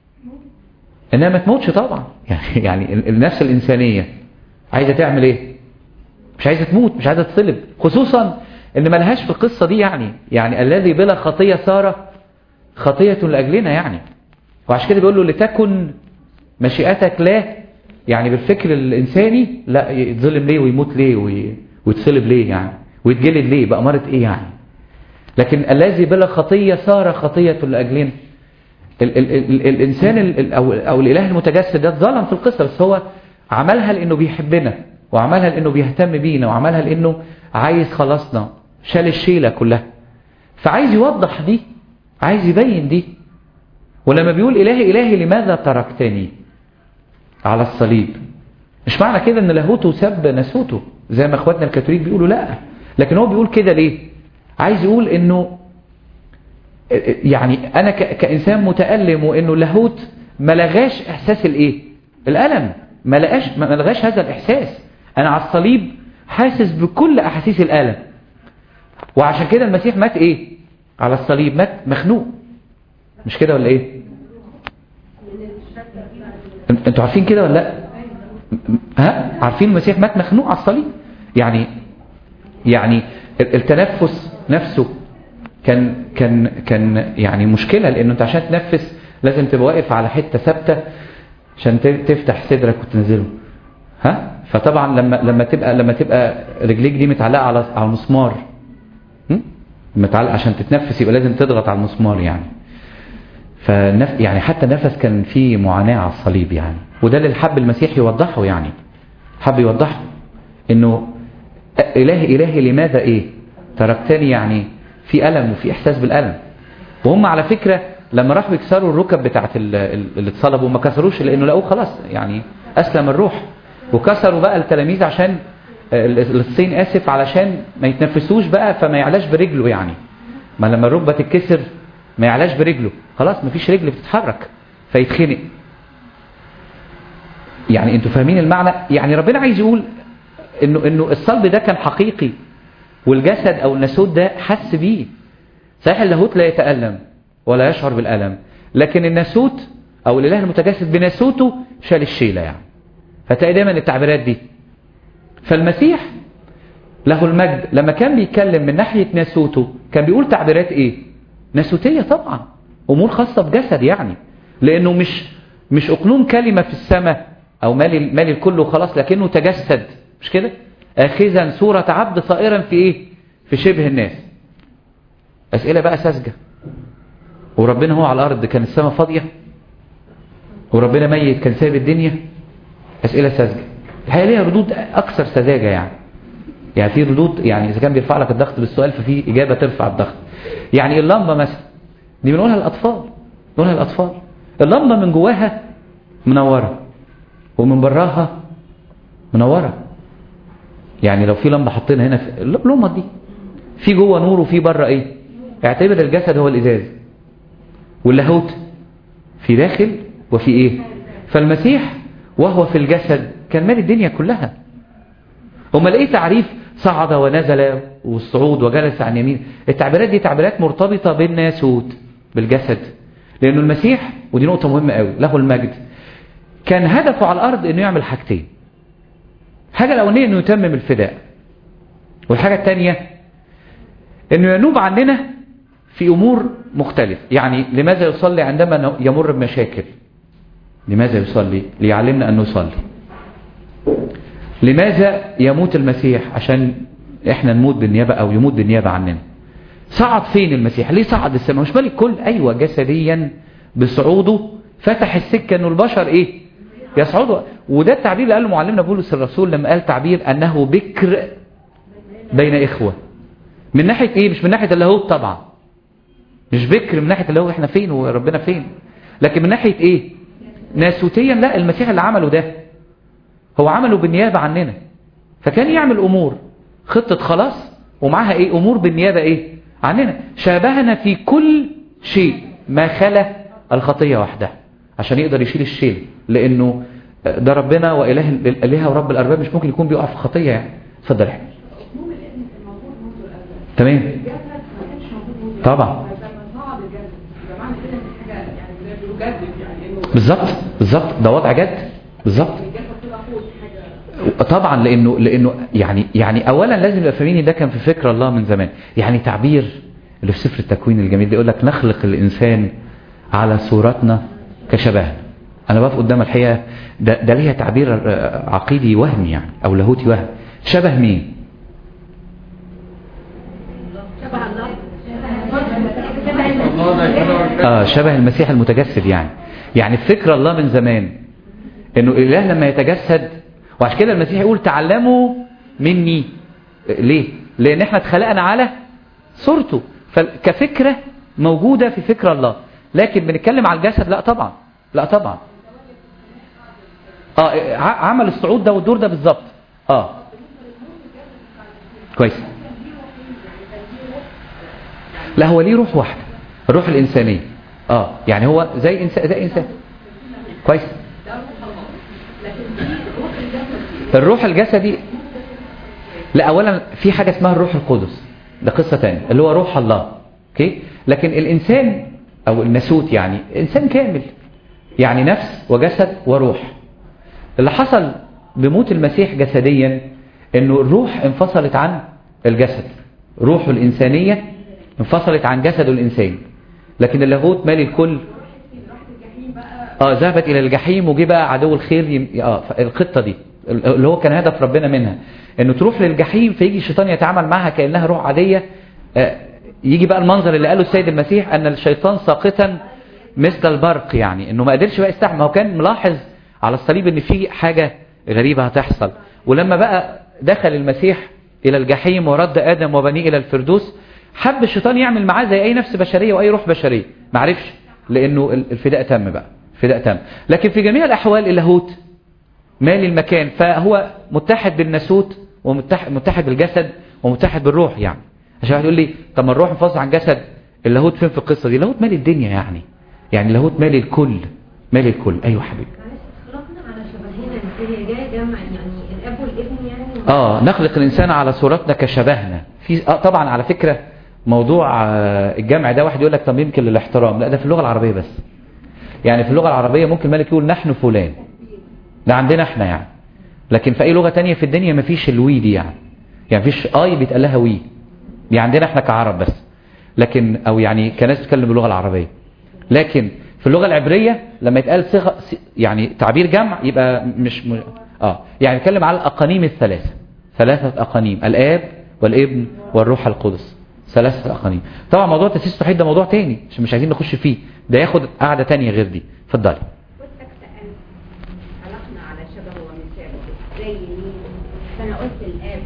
انها ما تموتش طبعا يعني يعني النفس الانسانية عايزة تعمل ايه مش عايزة تموت مش عايزة تصلب خصوصا ان ملهاش في القصة دي يعني يعني الذي بلا خطية صار خطية لأجلنا يعني وعشان كده بيقول له لتكن مشيئتك لا يعني بالفكر الإنساني لا يتظلم ليه ويموت ليه وي- ويتصلب ليه يعني ويتجلد ليه بأمارة إيه يعني لكن الذي بلا خطية صار خطية لأجلنا ال ال ال الإنسان ال ال أو, أو الإله المتجسد ده اتظلم في القصة بس هو عملها لأنه بيحبنا وعملها لأنه بيهتم بينا وعملها لأنه عايز خلاصنا شال الشيلة كلها فعايز يوضح دي عايز يبين دي ولما بيقول إلهي إلهي لماذا تركتني على الصليب مش معنى كده ان لاهوته سب ناسوته زي ما اخواتنا الكاثوليك بيقولوا لا لكن هو بيقول كده ليه عايز يقول انه يعني انا ك- كانسان متالم وانه اللاهوت ما لغاش احساس الايه الالم ما لقاش ما لغاش هذا الاحساس انا على الصليب حاسس بكل احاسيس الالم وعشان كده المسيح مات ايه على الصليب مات مخنوق مش كده ولا ايه انت- انتوا عارفين كده ولا لا ها عارفين المسيح مات مخنوق على الصليب يعني يعني ال- التنفس نفسه كان كان كان يعني مشكلة لانه انت عشان تنفس لازم تبقى واقف على حتة ثابتة عشان ت- تفتح صدرك وتنزله ها فطبعا لما لما تبقى لما تبقى رجليك دي متعلقة على على المسمار هم؟ متعلقة عشان تتنفس يبقى لازم تضغط على المسمار يعني فنف يعني حتى نفس كان فيه معاناة على الصليب يعني وده اللي حب المسيح يوضحه يعني حب يوضحه انه الهي الهي لماذا ايه تركتني يعني في ألم وفي إحساس بالألم وهم على فكرة لما راحوا يكسروا الركب بتاعت ال- ال- اللي اتصلبوا ما كسروش لأنه لقوه خلاص يعني أسلم الروح وكسروا بقى التلاميذ عشان ال- الصين آسف علشان ما يتنفسوش بقى فما يعلاش برجله يعني ما لما الركبة تتكسر ما يعلاش برجله خلاص ما فيش رجل بتتحرك فيتخنق يعني انتوا فاهمين المعنى يعني ربنا عايز يقول انه انه الصلب ده كان حقيقي والجسد او الناسوت ده حس بيه صحيح اللاهوت لا يتألم ولا يشعر بالألم لكن الناسوت او الاله المتجسد بناسوته شال الشيلة يعني فتلاقي دايما التعبيرات دي فالمسيح له المجد لما كان بيتكلم من ناحية ناسوته كان بيقول تعبيرات ايه ناسوتية طبعا امور خاصة بجسد يعني لانه مش مش اقنوم كلمة في السماء او مال مال الكل وخلاص لكنه تجسد مش كده اخذا صورة عبد صائرا في ايه في شبه الناس اسئلة بقى ساذجة وربنا هو على الارض كان السماء فاضية وربنا ميت كان سايب الدنيا اسئلة ساذجة الحقيقة ليها ردود اكثر سذاجة يعني يعني في ردود يعني اذا كان بيرفع لك الضغط بالسؤال ففي اجابة ترفع الضغط يعني اللمبة مثلا دي بنقولها للاطفال بنقولها للاطفال اللمبة من جواها منورة ومن براها منورة يعني لو في لمبة حطينا هنا في اللمبة دي في جوه نور وفي بره ايه اعتبر الجسد هو الازاز واللاهوت في داخل وفي ايه فالمسيح وهو في الجسد كان مال الدنيا كلها امال ايه تعريف صعد ونزل والصعود وجلس عن يمين التعبيرات دي تعبيرات مرتبطة بالناسوت بالجسد لانه المسيح ودي نقطة مهمة قوي له المجد كان هدفه على الارض انه يعمل حاجتين الحاجة الاولانية انه يتمم الفداء والحاجة الثانية انه ينوب عننا في امور مختلفة يعني لماذا يصلي عندما يمر بمشاكل لماذا يصلي ليعلمنا ان نصلي لماذا يموت المسيح عشان احنا نموت بالنيابة او يموت بالنيابة عننا صعد فين المسيح ليه صعد السماء مش مالك كل ايوه جسديا بصعوده فتح السكة انه البشر ايه يصعدوا وده التعبير اللي قاله معلمنا بولس الرسول لما قال تعبير انه بكر بين اخوة من ناحية ايه مش من ناحية اللاهوت طبعا مش بكر من ناحية اللاهوت احنا فين وربنا فين لكن من ناحية ايه ناسوتيا لا المسيح اللي عمله ده هو عمله بالنيابة عننا فكان يعمل امور خطة خلاص ومعها ايه امور بالنيابة ايه عننا شابهنا في كل شيء ما خلا الخطية وحدها عشان يقدر يشيل الشيل لانه ده ربنا واله الالهه ورب الارباب مش ممكن يكون بيقع في خطيه يعني اتفضل يا حبيبي تمام طبعا بالظبط بالظبط ده وضع جد بالظبط طبعا لانه لانه يعني يعني اولا لازم يبقى فاهمين ده كان في فكر الله من زمان يعني تعبير اللي في سفر التكوين الجميل ده يقول لك نخلق الإنسان على صورتنا كشبهنا أنا بقف قدام الحقيقة ده, ده ليها تعبير آه، عقيدي وهمي يعني أو لاهوتي وهمي شبه مين؟ شبه الله آه شبه المسيح المتجسد يعني يعني فكر الله من زمان انه الاله لما يتجسد وعشان كده المسيح يقول تعلموا مني ليه لان احنا اتخلقنا على صورته فكفكرة موجودة في فكر الله لكن بنتكلم على الجسد لا طبعا لا طبعا اه ع- عمل الصعود ده والدور ده بالظبط اه كويس لا هو ليه روح واحدة الروح الإنسانية اه يعني هو زي إنسان زي إنسان كويس الروح الجسدي لا أولا في حاجة اسمها الروح القدس ده قصة تانية اللي هو روح الله اوكي لكن الإنسان أو الناسوت يعني إنسان كامل يعني نفس وجسد وروح اللي حصل بموت المسيح جسديا انه الروح انفصلت عن الجسد روحه الإنسانية انفصلت عن جسده الإنساني لكن اللاهوت مالي الكل اه ذهبت إلى الجحيم وجي بقى عدو الخير يم... اه الخطة دي اللي هو كان هدف ربنا منها انه تروح للجحيم فيجي الشيطان يتعامل معها كأنها روح عادية آه يجي بقى المنظر اللي قاله السيد المسيح ان الشيطان ساقطا مثل البرق يعني انه ما قدرش بقى يستحمل هو كان ملاحظ على الصليب ان في حاجة غريبة هتحصل ولما بقى دخل المسيح الى الجحيم ورد ادم وبنيه الى الفردوس حب الشيطان يعمل معاه زي اي نفس بشرية واي روح بشرية ما عرفش لانه الفداء تم بقى الفداء تم لكن في جميع الاحوال اللاهوت مالي المكان فهو متحد بالناسوت ومتحد متحد بالجسد ومتحد بالروح يعني عشان واحد يقول لي طب ما الروح انفصل عن جسد اللاهوت فين في القصة دي اللاهوت مالي الدنيا يعني يعني اللاهوت مالي الكل مالي الكل ايوه حبيبي خلقنا على شبهنا هي جايه جمع يعني الاب والابن يعني اه نخلق الانسان على صورتنا كشبهنا في آه طبعا على فكرة موضوع آه الجمع ده واحد يقول لك طب يمكن للاحترام لا ده في اللغة العربية بس يعني في اللغة العربية ممكن مالك يقول نحن فلان ده عندنا احنا يعني لكن في اي لغة تانية في الدنيا مفيش الوي دي يعني يعني مفيش اي بيتقال لها وي دي عندنا احنا كعرب بس لكن او يعني كناس بتتكلم باللغة العربية لكن في اللغة العبرية لما يتقال صيغة يعني تعبير جمع يبقى مش م... اه يعني نتكلم على الاقانيم الثلاثة ثلاثة اقانيم الاب والابن والروح القدس ثلاثة اقانيم طبعا موضوع تسيس التوحيد ده موضوع تاني عشان مش عايزين نخش فيه ده ياخد قعدة تانية غير دي اتفضلي قلتك سألت خلقنا على شبه ومثاله زي مين فانا قلت الاب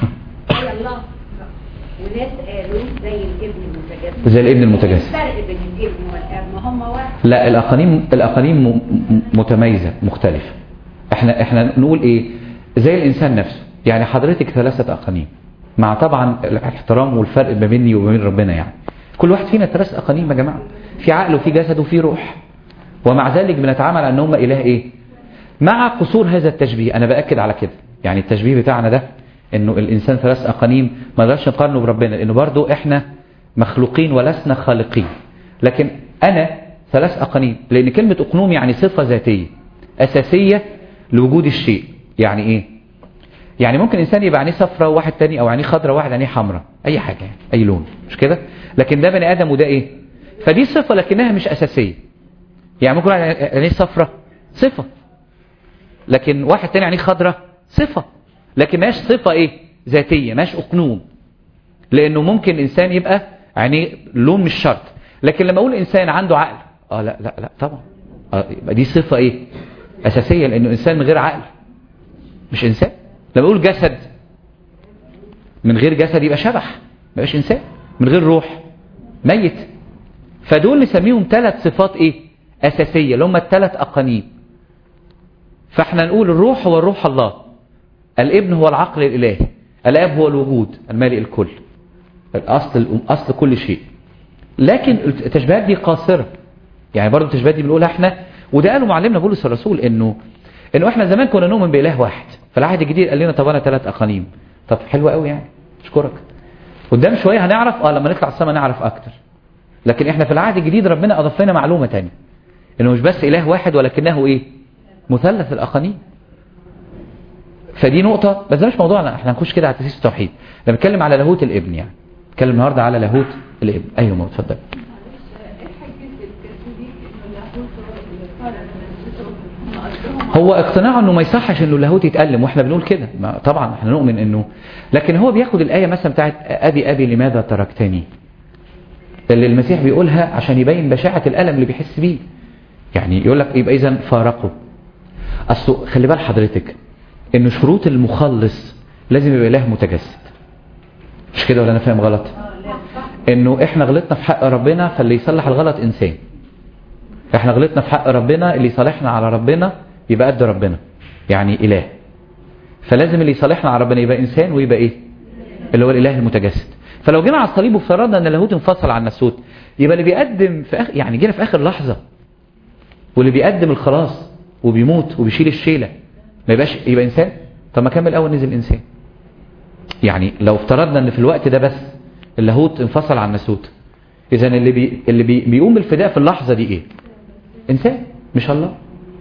زي الله وناس قالوا زي الابن المتجسد زي الابن المتجسد الفرق بين الابن والاب ما هم واحد لا الاقانيم الاقانيم م- م- متميزه مختلفه احنا احنا نقول ايه زي الانسان نفسه يعني حضرتك ثلاثه اقانيم مع طبعا الاحترام والفرق ما بيني وما بين ربنا يعني كل واحد فينا ثلاث اقانيم يا جماعه في عقل وفي جسد وفي روح ومع ذلك بنتعامل ان هم اله ايه مع قصور هذا التشبيه انا باكد على كده يعني التشبيه بتاعنا ده انه الانسان ثلاث اقانيم ما نقدرش نقارنه بربنا لانه برضو احنا مخلوقين ولسنا خالقين لكن انا ثلاث اقانيم لان كلمه اقنوم يعني صفه ذاتيه اساسيه لوجود الشيء يعني ايه يعني ممكن انسان يبقى عينيه صفراء وواحد تاني او عينيه خضراء وواحد عينيه حمراء اي حاجه يعني اي لون مش كده لكن ده بني ادم وده ايه فدي صفه لكنها مش اساسيه يعني ممكن واحد عينيه صفراء صفه لكن واحد تاني عينيه خضراء صفه لكن ماش صفه ايه ذاتيه ماش اقنوم لانه ممكن انسان يبقى عينيه لون مش شرط لكن لما اقول انسان عنده عقل اه لا لا لا طبعا آه يبقى دي صفه ايه اساسيه لانه انسان من غير عقل مش انسان لما اقول جسد من غير جسد يبقى شبح ما يبقاش انسان من غير روح ميت فدول نسميهم ثلاث صفات ايه اساسيه اللي هم الثلاث اقانيم فاحنا نقول الروح هو الروح الله الابن هو العقل الالهي الاب هو الوجود المالئ الكل الاصل اصل كل شيء لكن التشبيهات دي قاصره يعني برضه التشبيهات دي بنقولها احنا وده قاله معلمنا بولس الرسول انه انه احنا زمان كنا نؤمن باله واحد في العهد الجديد قال لنا طب انا ثلاث اقانيم طب حلو قوي يعني اشكرك قدام شويه هنعرف اه لما نطلع السماء نعرف اكتر لكن احنا في العهد الجديد ربنا اضاف لنا معلومه ثانيه انه مش بس اله واحد ولكنه ايه مثلث الاقانيم فدي نقطه بس ده مش موضوعنا احنا هنخش كده على تاسيس التوحيد انا بتكلم على لاهوت الابن يعني اتكلم النهارده على لاهوت الابن ايوه ما اتفضل هو اقتناعه انه ما يصحش انه اللاهوت يتألم واحنا بنقول كده ما- طبعا احنا نؤمن انه لكن هو بياخد الايه مثلا بتاعت ابي ابي لماذا تركتني اللي المسيح بيقولها عشان يبين بشاعة الألم اللي بيحس بيه يعني يقول لك يبقى إذا فارقه أصل خلي بال حضرتك إن شروط المخلص لازم يبقى إله متجسد مش كده ولا أنا فاهم غلط إنه إحنا غلطنا في حق ربنا فاللي يصلح الغلط إنسان إحنا غلطنا في حق ربنا اللي يصالحنا على ربنا يبقى قد ربنا يعني إله فلازم اللي يصالحنا على ربنا يبقى إنسان ويبقى إيه اللي هو الإله المتجسد فلو جينا على الصليب وافترضنا ان اللاهوت انفصل عن الناسوت يبقى اللي بيقدم في آخر يعني جينا في اخر لحظه واللي بيقدم الخلاص وبيموت وبيشيل الشيله ما يبقاش يبقى انسان طب ما كان من الاول نزل انسان يعني لو افترضنا ان في الوقت ده بس اللاهوت انفصل عن الناسوت اذا اللي بي اللي بي بيقوم بالفداء في اللحظه دي ايه انسان مش الله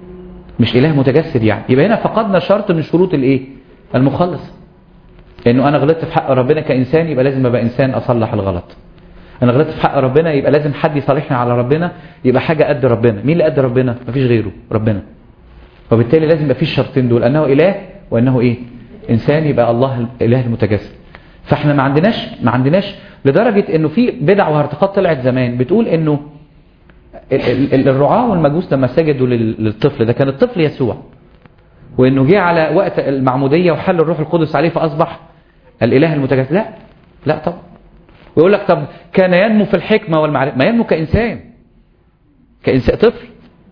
مش اله متجسد يعني يبقى هنا فقدنا شرط من شروط الايه المخلص انه انا غلطت في حق ربنا كانسان يبقى لازم ابقى انسان اصلح الغلط انا غلطت في حق ربنا يبقى لازم حد يصالحني على ربنا يبقى حاجه قد ربنا مين اللي قد ربنا مفيش غيره ربنا وبالتالي لازم يبقى في الشرطين دول انه اله وانه ايه انسان يبقى الله الاله المتجسد فاحنا ما عندناش ما عندناش لدرجه انه في بدع وهرطقات طلعت زمان بتقول انه ال- ال- الرعاة والمجوس لما سجدوا لل- للطفل ده كان الطفل يسوع وانه جه على وقت المعمودية وحل الروح القدس عليه فاصبح الاله المتجسد لا لا طبعا ويقول لك طب كان ينمو في الحكمة والمعرفة ما ينمو كإنسان كإنسان طفل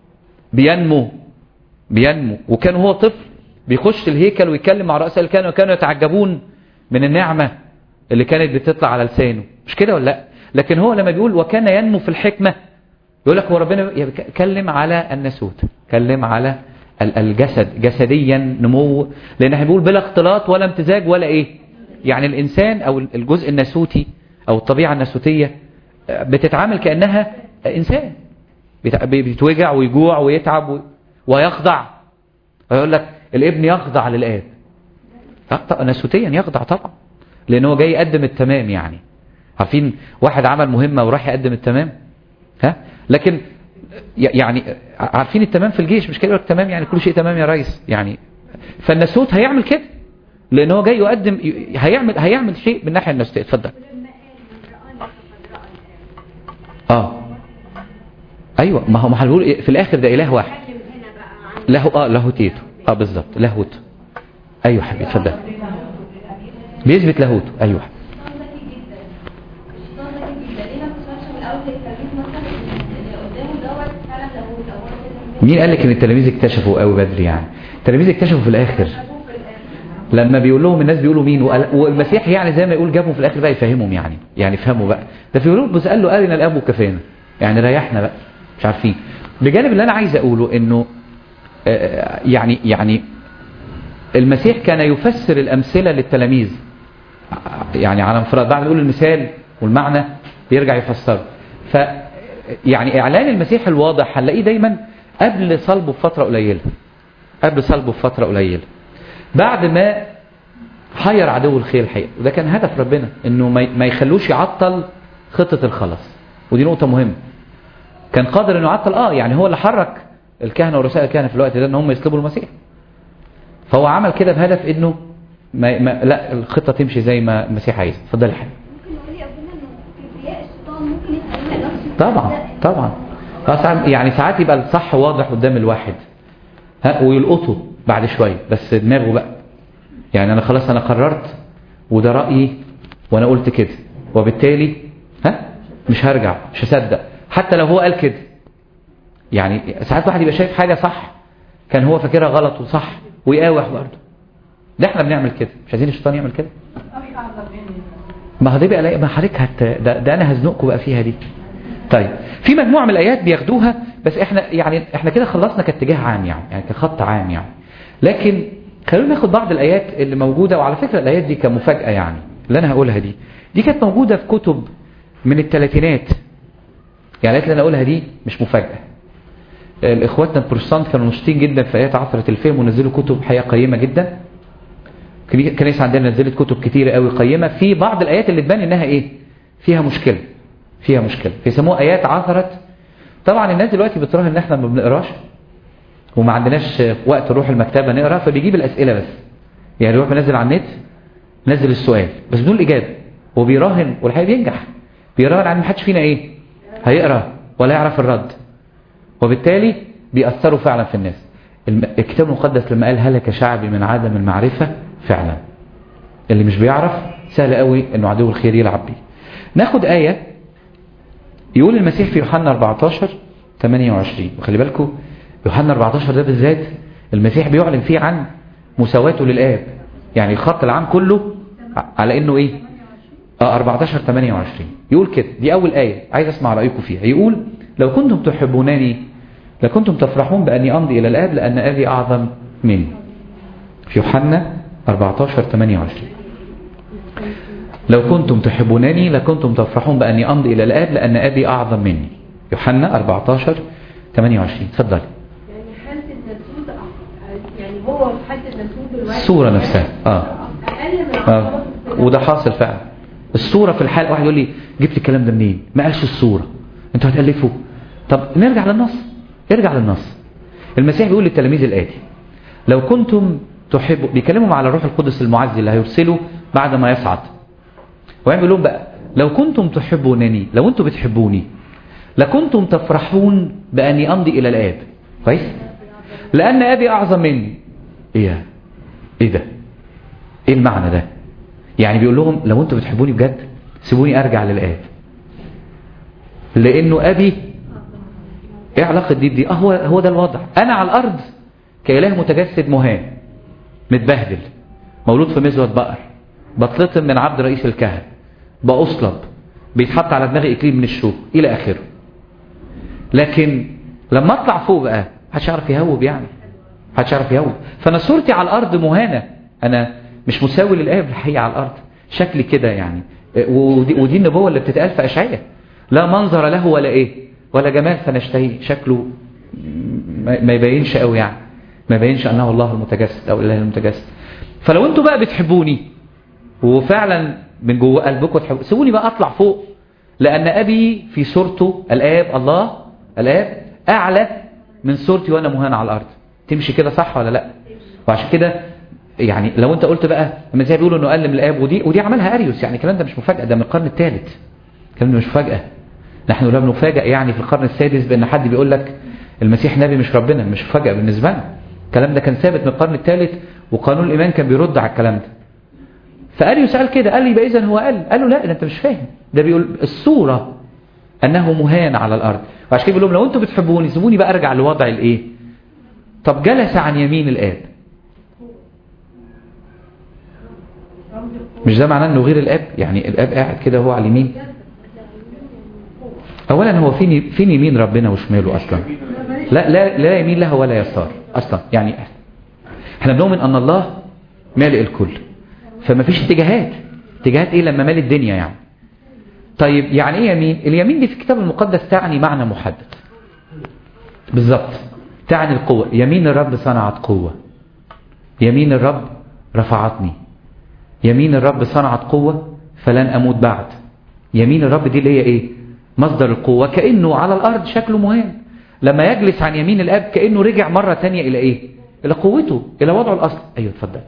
بينمو بينمو وكان هو طفل بيخش الهيكل ويتكلم مع رؤساء الكهنة وكانوا يتعجبون من النعمة اللي كانت بتطلع على لسانه مش كده ولا لا لكن هو لما بيقول وكان ينمو في الحكمة يقول لك هو ربنا يتكلم على الناسوت كلم على ال- الجسد جسديا نمو لان احنا بيقول بلا اختلاط ولا امتزاج ولا ايه يعني الانسان او الجزء الناسوتي او الطبيعة الناسوتية بتتعامل كأنها انسان بت- بيتوجع ويجوع ويتعب و- ويخضع ويقول لك الابن يخضع للاب لا طبعا ناسوتيا يخضع طبعا لان هو جاي يقدم التمام يعني عارفين واحد عمل مهمة وراح يقدم التمام ها لكن ي- يعني عارفين التمام في الجيش مش كده يقول لك تمام يعني كل شيء تمام يا ريس يعني فالناسوت هيعمل كده لان هو جاي يقدم ي- هيعمل هيعمل شيء من الناحيه الناسوتيه اتفضل ولما قال من رآني فقد رأى الآب اه ايوه ما هو ما هنقول إيه؟ في الاخر ده اله واحد اتكلم هنا بقى عن له اه لاهوتيته اه بالظبط لاهوت ايوه حبيبي اتفضل بيثبت لاهوته ايوه الشيطان ذكي جدا الشيطان ذكي جدا ليه ما اكتشفش من الاول زي التلميذ مثلا إن اللي قدامه دوت فعلا لاهوت او هو كده مين قال لك ان التلاميذ اكتشفوا قوي بدري يعني التلاميذ اكتشفوا في الاخر لما بيقول لهم الناس بيقولوا مين وقال- والمسيح يعني زي ما يقول جابهم في الاخر بقى يفهمهم يعني يعني يفهموا بقى ده في بس قال له ارنا الاب وكفانا يعني ريحنا بقى مش عارفين بجانب اللي انا عايز اقوله انه آه، يعني يعني المسيح كان يفسر الامثله للتلاميذ يعني على انفراد بعد ما يقول المثال والمعنى بيرجع يفسره ف يعني اعلان المسيح الواضح هنلاقيه دايما قبل صلبه بفتره قليله قبل صلبه بفتره قليله بعد ما حير عدو الخير الحقيقه وده كان هدف ربنا انه ما ما يخلوش يعطل خطه الخلاص ودي نقطه مهمه كان قادر انه يعطل اه يعني هو اللي حرك الكهنه ورسائل الكهنه في الوقت ده ان هم يسلبوا المسيح فهو عمل كده بهدف انه ما ما لا الخطه تمشي زي ما المسيح عايز اتفضل يا حبيبي ممكن نقول يا ابونا انه كبرياء الشيطان ممكن يخلينا نفس طبعا طبعا آه ساعات- يعني ساعات يبقى الصح واضح قدام الواحد ها ويلقطه بعد شويه بس دماغه بقى يعني انا خلاص انا قررت وده رايي وانا قلت كده وبالتالي ها مش هرجع مش هصدق حتى لو هو قال كده يعني ساعات واحد يبقى شايف حاجه صح كان هو فاكرها غلط وصح ويقاوح برضه ده احنا بنعمل كده مش عايزين الشيطان يعمل كده ما هو دي بقى ما حضرتك هت... ده, ده انا هزنقكم بقى فيها دي طيب في مجموعه من الايات بياخدوها بس احنا يعني احنا كده خلصنا كاتجاه عام يعني يعني كخط عام يعني لكن خلونا ناخد بعض الايات اللي موجوده وعلى فكره الايات دي كمفاجاه يعني اللي انا هقولها دي دي كانت موجوده في كتب من الثلاثينات يعني الايات اللي انا هقولها دي مش مفاجاه الاخواتنا البروتستانت كانوا نشطين جدا في ايات عصره الفهم ونزلوا كتب حقيقه قيمه جدا الكنيسه عندنا نزلت كتب كتيره قوي قيمه في بعض الايات اللي تبان انها ايه فيها مشكلة فيها مشكلة فيسموها آيات عثرت طبعا الناس دلوقتي بتراهن ان احنا ما بنقراش وما عندناش وقت نروح المكتبة نقرا فبيجيب الأسئلة بس يعني يروح منزل على النت نزل السؤال بس بدون الإجابة وبيراهن والحقيقة بينجح بيراهن عن محدش فينا ايه هيقرا ولا يعرف الرد وبالتالي بيأثروا فعلا في الناس الم- الكتاب المقدس لما قال هلك شعبي من عدم المعرفة فعلا اللي مش بيعرف سهل قوي انه عدو الخير يلعب بيه ناخد آية يقول المسيح في يوحنا 14 28 وخلي بالكم يوحنا 14 ده بالذات المسيح بيعلن فيه عن مساواته للآب يعني الخط العام كله ع- على انه ايه اه 14 28 يقول كده دي اول آية عايز اسمع رأيكم فيها يقول لو كنتم تحبونني لكنتم تفرحون بأني أمضي إلى الآب لأن أبي أعظم مني في يوحنا 14 28 لو كنتم تحبونني لكنتم تفرحون بأني أمضي إلى الآب لأن أبي أعظم مني يوحنا 14 28 اتفضل يعني حالة النسود أع- يعني هو في حالة النسود دلوقتي الصورة نفسها اه أقل من آه. عشرة في السنة. وده حاصل فعلا الصورة في الحال واحد يقول لي جبت الكلام ده منين ما قالش الصورة انتوا هتألفوا طب نرجع للنص ارجع للنص المسيح بيقول للتلاميذ الآتي لو كنتم تحبوا بيكلموا على الروح القدس المعزي اللي هيرسله بعد ما يصعد ويعمل لهم بقى لو كنتم تحبونني لو انتم بتحبوني لكنتم تفرحون بأني أمضي إلى الآب كويس لأن أبي أعظم مني إيه إيه ده إيه المعنى ده يعني بيقول لهم لو انتوا بتحبوني بجد سيبوني أرجع للآب لأنه أبي إيه علاقة دي بدي آه هو, هو ده الوضع أنا على الأرض كإله متجسد مهان متبهدل مولود في مزوة بقر بطلتم من عبد رئيس الكهنة بأصلب بيتحط على دماغي إكليل من الشوك إلى آخره لكن لما أطلع فوق بقى محدش يعرف يهوب يعني محدش يعرف يهوب فأنا صورتي على الأرض مهانة أنا مش مساوي للآب الحقيقة على الأرض شكلي كده يعني ودي, ودي النبوة اللي بتتقال في أشعية لا منظر له ولا إيه ولا جمال فنشتهي شكله ما ما يبينش قوي يعني ما يبينش أنه الله المتجسد أو الإله المتجسد فلو أنتوا بقى بتحبوني وفعلا من جوه قلبكم تحبوا سيبوني بقى أطلع فوق لأن أبي في صورته الآب الله الآب أعلى من صورتي وأنا مهان على الأرض تمشي كده صح ولا لا وعشان كده يعني لو انت قلت بقى لما زي بيقولوا انه قال من الاب ودي ودي عملها اريوس يعني الكلام ده مش مفاجاه ده من القرن الثالث الكلام ده مش مفاجاه نحن لا بنفاجئ يعني في القرن السادس بان حد بيقول لك المسيح نبي مش ربنا مش مفاجاه بالنسبه لنا الكلام ده كان ثابت من القرن الثالث وقانون الايمان كان بيرد على الكلام ده فاريوس قال كده قال لي يبقى اذا هو قال قال له لا ده انت مش فاهم ده بيقول الصوره انه مهان على الارض وعشان كده بيقول لهم لو انتوا بتحبوني سيبوني بقى ارجع لوضع الايه طب جلس عن يمين الاب مش ده معناه انه غير الاب يعني الاب قاعد كده هو على اليمين اولا هو فين فين يمين ربنا وشماله اصلا لا لا لا يمين له ولا يسار اصلا يعني احنا بنؤمن ان الله مالئ الكل فما فيش اتجاهات اتجاهات ايه لما مال الدنيا يعني طيب يعني ايه يمين اليمين دي في الكتاب المقدس تعني معنى محدد بالظبط تعني القوة يمين الرب صنعت قوة يمين الرب رفعتني يمين الرب صنعت قوة فلن أموت بعد يمين الرب دي اللي هي إيه مصدر القوة كأنه على الأرض شكله مهم لما يجلس عن يمين الأب كأنه رجع مرة تانية إلى إيه إلى قوته إلى وضعه الأصل أيوة اتفضل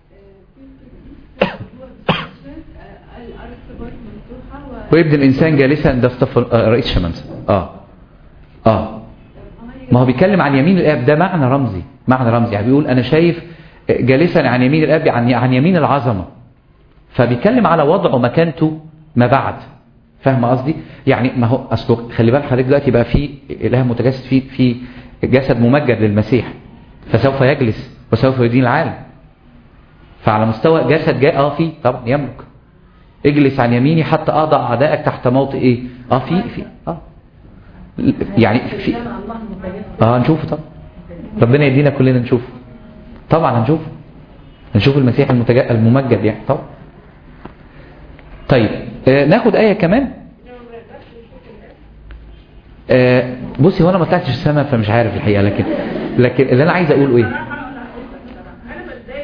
وابن الإنسان جالسا ده استفر... آه رئيس شمامسة آه آه ما هو بيتكلم عن يمين الآب ده معنى رمزي معنى رمزي يعني بيقول أنا شايف جالسا عن يمين الآب عن عن يمين العظمة فبيتكلم على وضعه مكانته ما بعد فاهم قصدي يعني ما هو اصله خلي بالك حضرتك دلوقتي بقى في اله متجسد في في جسد ممجد للمسيح فسوف يجلس وسوف يدين العالم فعلى مستوى جسد جاء اه في طبعا يملك اجلس عن يميني حتى اضع اعدائك تحت موطئ ايه اه في في اه يعني في اه نشوفه طبعا ربنا يدينا كلنا نشوفه طبعا هنشوفه نشوف المسيح المتج... الممجد يعني طبعا طيب آه ناخد آية كمان آه بصي هو انا ما طلعتش السماء فمش عارف الحقيقة لكن لكن اللي انا عايز اقوله ايه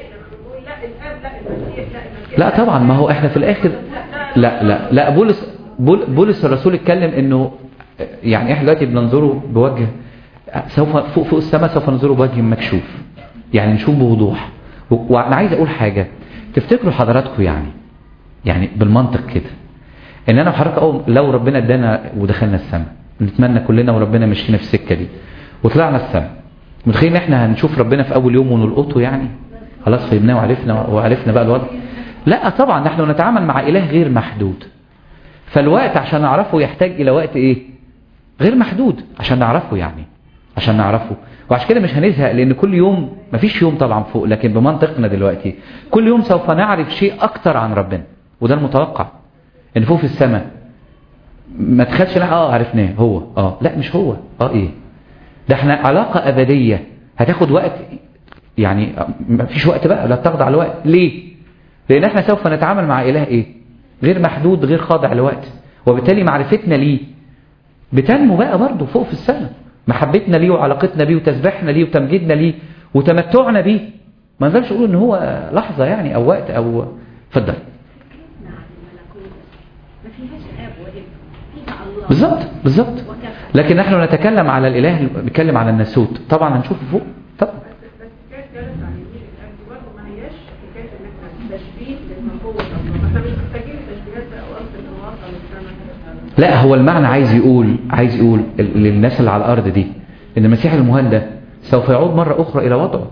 لا طبعا ما هو احنا في الاخر لا لا لا بولس بول- بولس الرسول اتكلم انه يعني احنا دلوقتي بننظره بوجه سوف فوق فوق السماء سوف ننظره بوجه مكشوف يعني نشوف بوضوح و- وانا عايز اقول حاجة تفتكروا حضراتكم يعني يعني بالمنطق كده ان انا وحضرتك أول لو ربنا ادانا ودخلنا السماء نتمنى كلنا وربنا مشينا في السكة دي وطلعنا السماء متخيل ان احنا هنشوف ربنا في اول يوم ونلقطه يعني خلاص فهمناه وعرفنا وعرفنا بقى الوضع لا طبعا نحن نتعامل مع اله غير محدود فالوقت عشان نعرفه يحتاج الى وقت ايه غير محدود عشان نعرفه يعني عشان نعرفه وعشان كده مش هنزهق لان كل يوم مفيش يوم طبعا فوق لكن بمنطقنا دلوقتي كل يوم سوف نعرف شيء اكتر عن ربنا وده المتوقع ان فوق في السماء ما تخدش لا اه عرفناه هو اه لا مش هو اه ايه ده احنا علاقة ابدية هتاخد وقت يعني ما فيش وقت بقى لا تخضع الوقت ليه لان احنا سوف نتعامل مع اله ايه غير محدود غير خاضع لوقت وبالتالي معرفتنا ليه بتنمو بقى برضه فوق في السماء محبتنا ليه وعلاقتنا بيه وتسبيحنا ليه وتمجيدنا ليه وتمتعنا بيه ما نقدرش نقول ان هو لحظة يعني او وقت او اتفضل نعم الملكوت ما فيهاش اب وابن فيها الله بالظبط بالظبط وكفى لكن نحن نتكلم على الاله بنتكلم على الناسوت طبعا هنشوفه فوق طبعا بس حكايه جلس عن يمين الاب دي برضه ما هياش حكايه ان احنا تشبيه للمقوة الله احنا مش محتاجين التشبيهات بقى وقت النهارده للسنه لا هو المعنى عايز يقول عايز يقول ال- للناس اللي على الارض دي ان المسيح المهدى سوف يعود مرة اخرى الى وضعه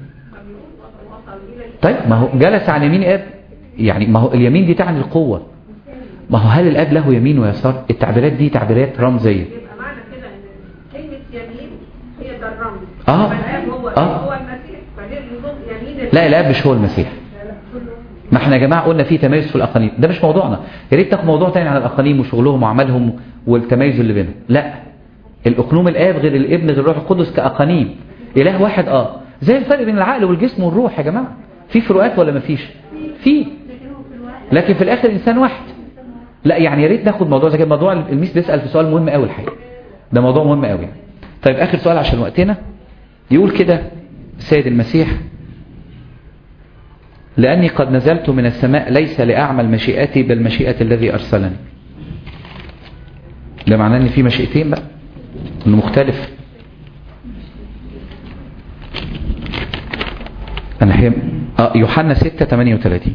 طيب ما هو جلس عن يمين اب يعني ما هو اليمين دي تعني القوة ما هو هل الاب له يمين ويسار التعبيرات دي تعبيرات رمزية يبقى معنى كده ان كلمه يمين هي ده الرمز آه. يبقى الاب هو آه. هو المسيح فليه يضم يمين لا الاب مش هو المسيح ما احنا يا جماعة قلنا في تميز في الأقانيم ده مش موضوعنا يا ريت تاخد موضوع تاني عن الأقانيم وشغلهم وعملهم والتميز اللي بينهم لا الأقنوم الآب غير الابن غير الروح القدس كأقانيم إله واحد اه زي الفرق بين العقل والجسم والروح يا جماعة في فروقات ولا مفيش في لكن في الآخر إنسان واحد لا يعني يا ريت ناخد موضوع زي كده موضوع الميس بيسأل في سؤال مهم قوي الحقيقة ده موضوع مهم قوي يعني. طيب آخر سؤال عشان وقتنا يقول كده السيد المسيح لأني قد نزلت من السماء ليس لأعمل مشيئتي بل مشيئة الذي أرسلني ده معناه أن في مشيئتين بقى أنه مختلف أنا حيم آه يوحنا 6 38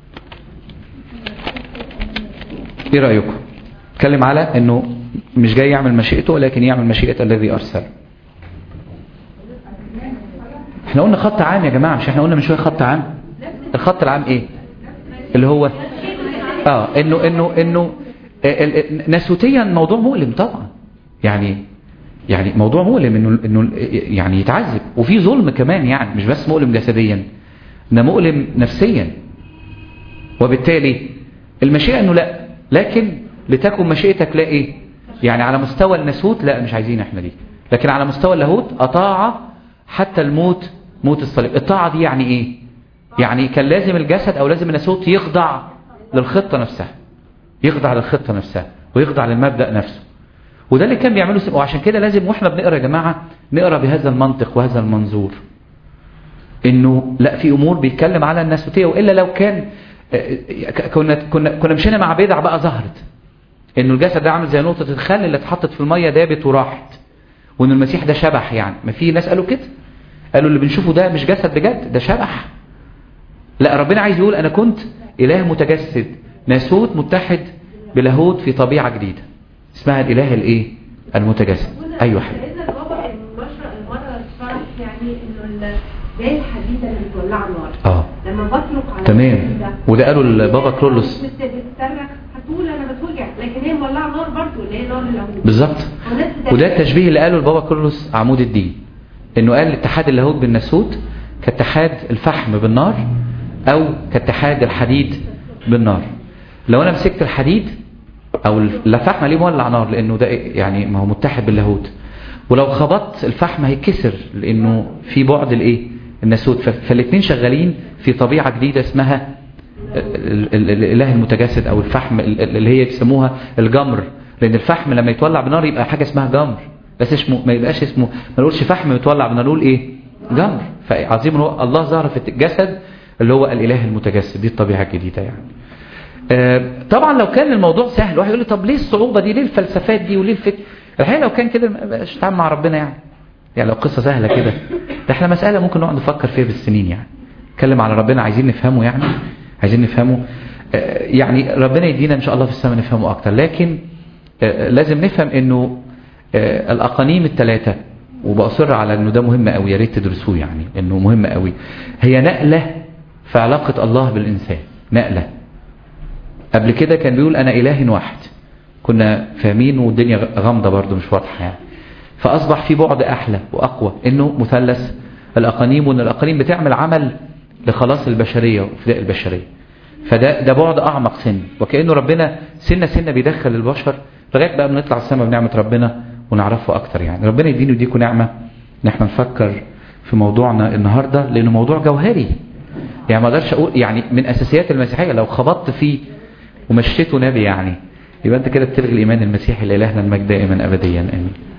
إيه رأيكم اتكلم على أنه مش جاي يعمل مشيئته ولكن يعمل مشيئة الذي أرسله احنا قلنا خط عام يا جماعة مش احنا قلنا من شوية خط عام الخط العام ايه اللي هو اه انه انه انه آه، ال- ال- ناسوتيا موضوع مؤلم طبعا يعني يعني موضوع مؤلم انه انه يعني يتعذب وفي ظلم كمان يعني مش بس مؤلم جسديا ده مؤلم نفسيا وبالتالي المشيئة انه لا لكن لتكن مشيئتك لا ايه يعني على مستوى الناسوت لا مش عايزين احنا دي لكن على مستوى اللاهوت اطاع حتى الموت موت الصليب الطاعة دي يعني ايه يعني كان لازم الجسد او لازم الناسوت يخضع للخطة نفسها يخضع للخطة نفسها ويخضع للمبدأ نفسه وده اللي كان بيعمله سم... وعشان كده لازم واحنا بنقرا يا جماعة نقرا بهذا المنطق وهذا المنظور انه لا في امور بيتكلم على الناسوتية والا لو كان آه، ك- كنا كنا كنا مشينا مع بدع بقى ظهرت انه الجسد ده عامل زي نقطة الخل اللي اتحطت في المية دابت وراحت وان المسيح ده شبح يعني ما في ناس قالوا كده قالوا اللي بنشوفه ده مش جسد بجد ده شبح لا ربنا عايز يقول انا كنت اله متجسد ناسوت متحد بلاهوت في طبيعة جديدة اسمها الاله الايه المتجسد ايوه حبيبي سيدنا بابا المره المره شرح يعني انه ال- زي الحديده اللي بتولع نار اه لما بطلق على تمام الحديدة، وده قالوا لبابا كرولوس بت- بتصرخ هتقول انا بتوجع لكن هي مولعه نار برضه اللي هي نار اللاهوت بالظبط والناس بتعمل- وده التشبيه اللي قاله البابا كرولوس عمود الدين انه قال اتحاد اللاهوت بالناسوت كاتحاد الفحم بالنار او كاتحاد الحديد بالنار لو انا مسكت الحديد او الفحم ليه مولع نار لانه ده يعني ما هو متحد باللاهوت ولو خبطت الفحم هيتكسر لانه في بعد الايه الناسوت فالاثنين شغالين في طبيعة جديدة اسمها ال- ال- الاله المتجسد او الفحم ال- ال- اللي هي بيسموها الجمر لان الفحم لما يتولع بنار يبقى حاجة اسمها جمر بس اسمه ما يبقاش اسمه ما نقولش فحم يتولع بنار نقول ايه جمر فعظيم هو الله ظهر في الجسد اللي هو الاله المتجسد دي الطبيعة الجديدة يعني آه، طبعا لو كان الموضوع سهل واحد يقول لي طب ليه الصعوبة دي ليه الفلسفات دي وليه الفكر الحقيقة لو كان كده ما بقاش تعامل مع ربنا يعني يعني لو قصة سهلة كده ده احنا مسألة ممكن نقعد نفكر فيها بالسنين يعني نتكلم على ربنا عايزين نفهمه يعني عايزين نفهمه آه، يعني ربنا يدينا ان شاء الله في السماء نفهمه اكتر لكن آه، لازم نفهم انه آه، الاقانيم الثلاثة وبأصر على انه ده مهم قوي يا ريت تدرسوه يعني انه مهم قوي هي نقلة في علاقة الله بالانسان نقلة قبل كده كان بيقول انا اله واحد كنا فاهمين والدنيا غامضة برضو مش واضحة يعني فاصبح في بعد احلى واقوى انه مثلث الاقانيم وان الاقانيم بتعمل عمل لخلاص البشرية وفداء البشرية فده ده بعد اعمق سن وكانه ربنا سنه سنه بيدخل البشر لغايه بقى بنطلع السماء بنعمه ربنا ونعرفه اكتر يعني ربنا يديني ويديكم نعمه ان احنا نفكر في موضوعنا النهارده لانه موضوع جوهري يعني ما اقدرش اقول يعني من اساسيات المسيحيه لو خبطت فيه ومشيته نبي يعني يبقى انت كده بتلغي الايمان المسيحي لالهنا المجد دائما ابديا امين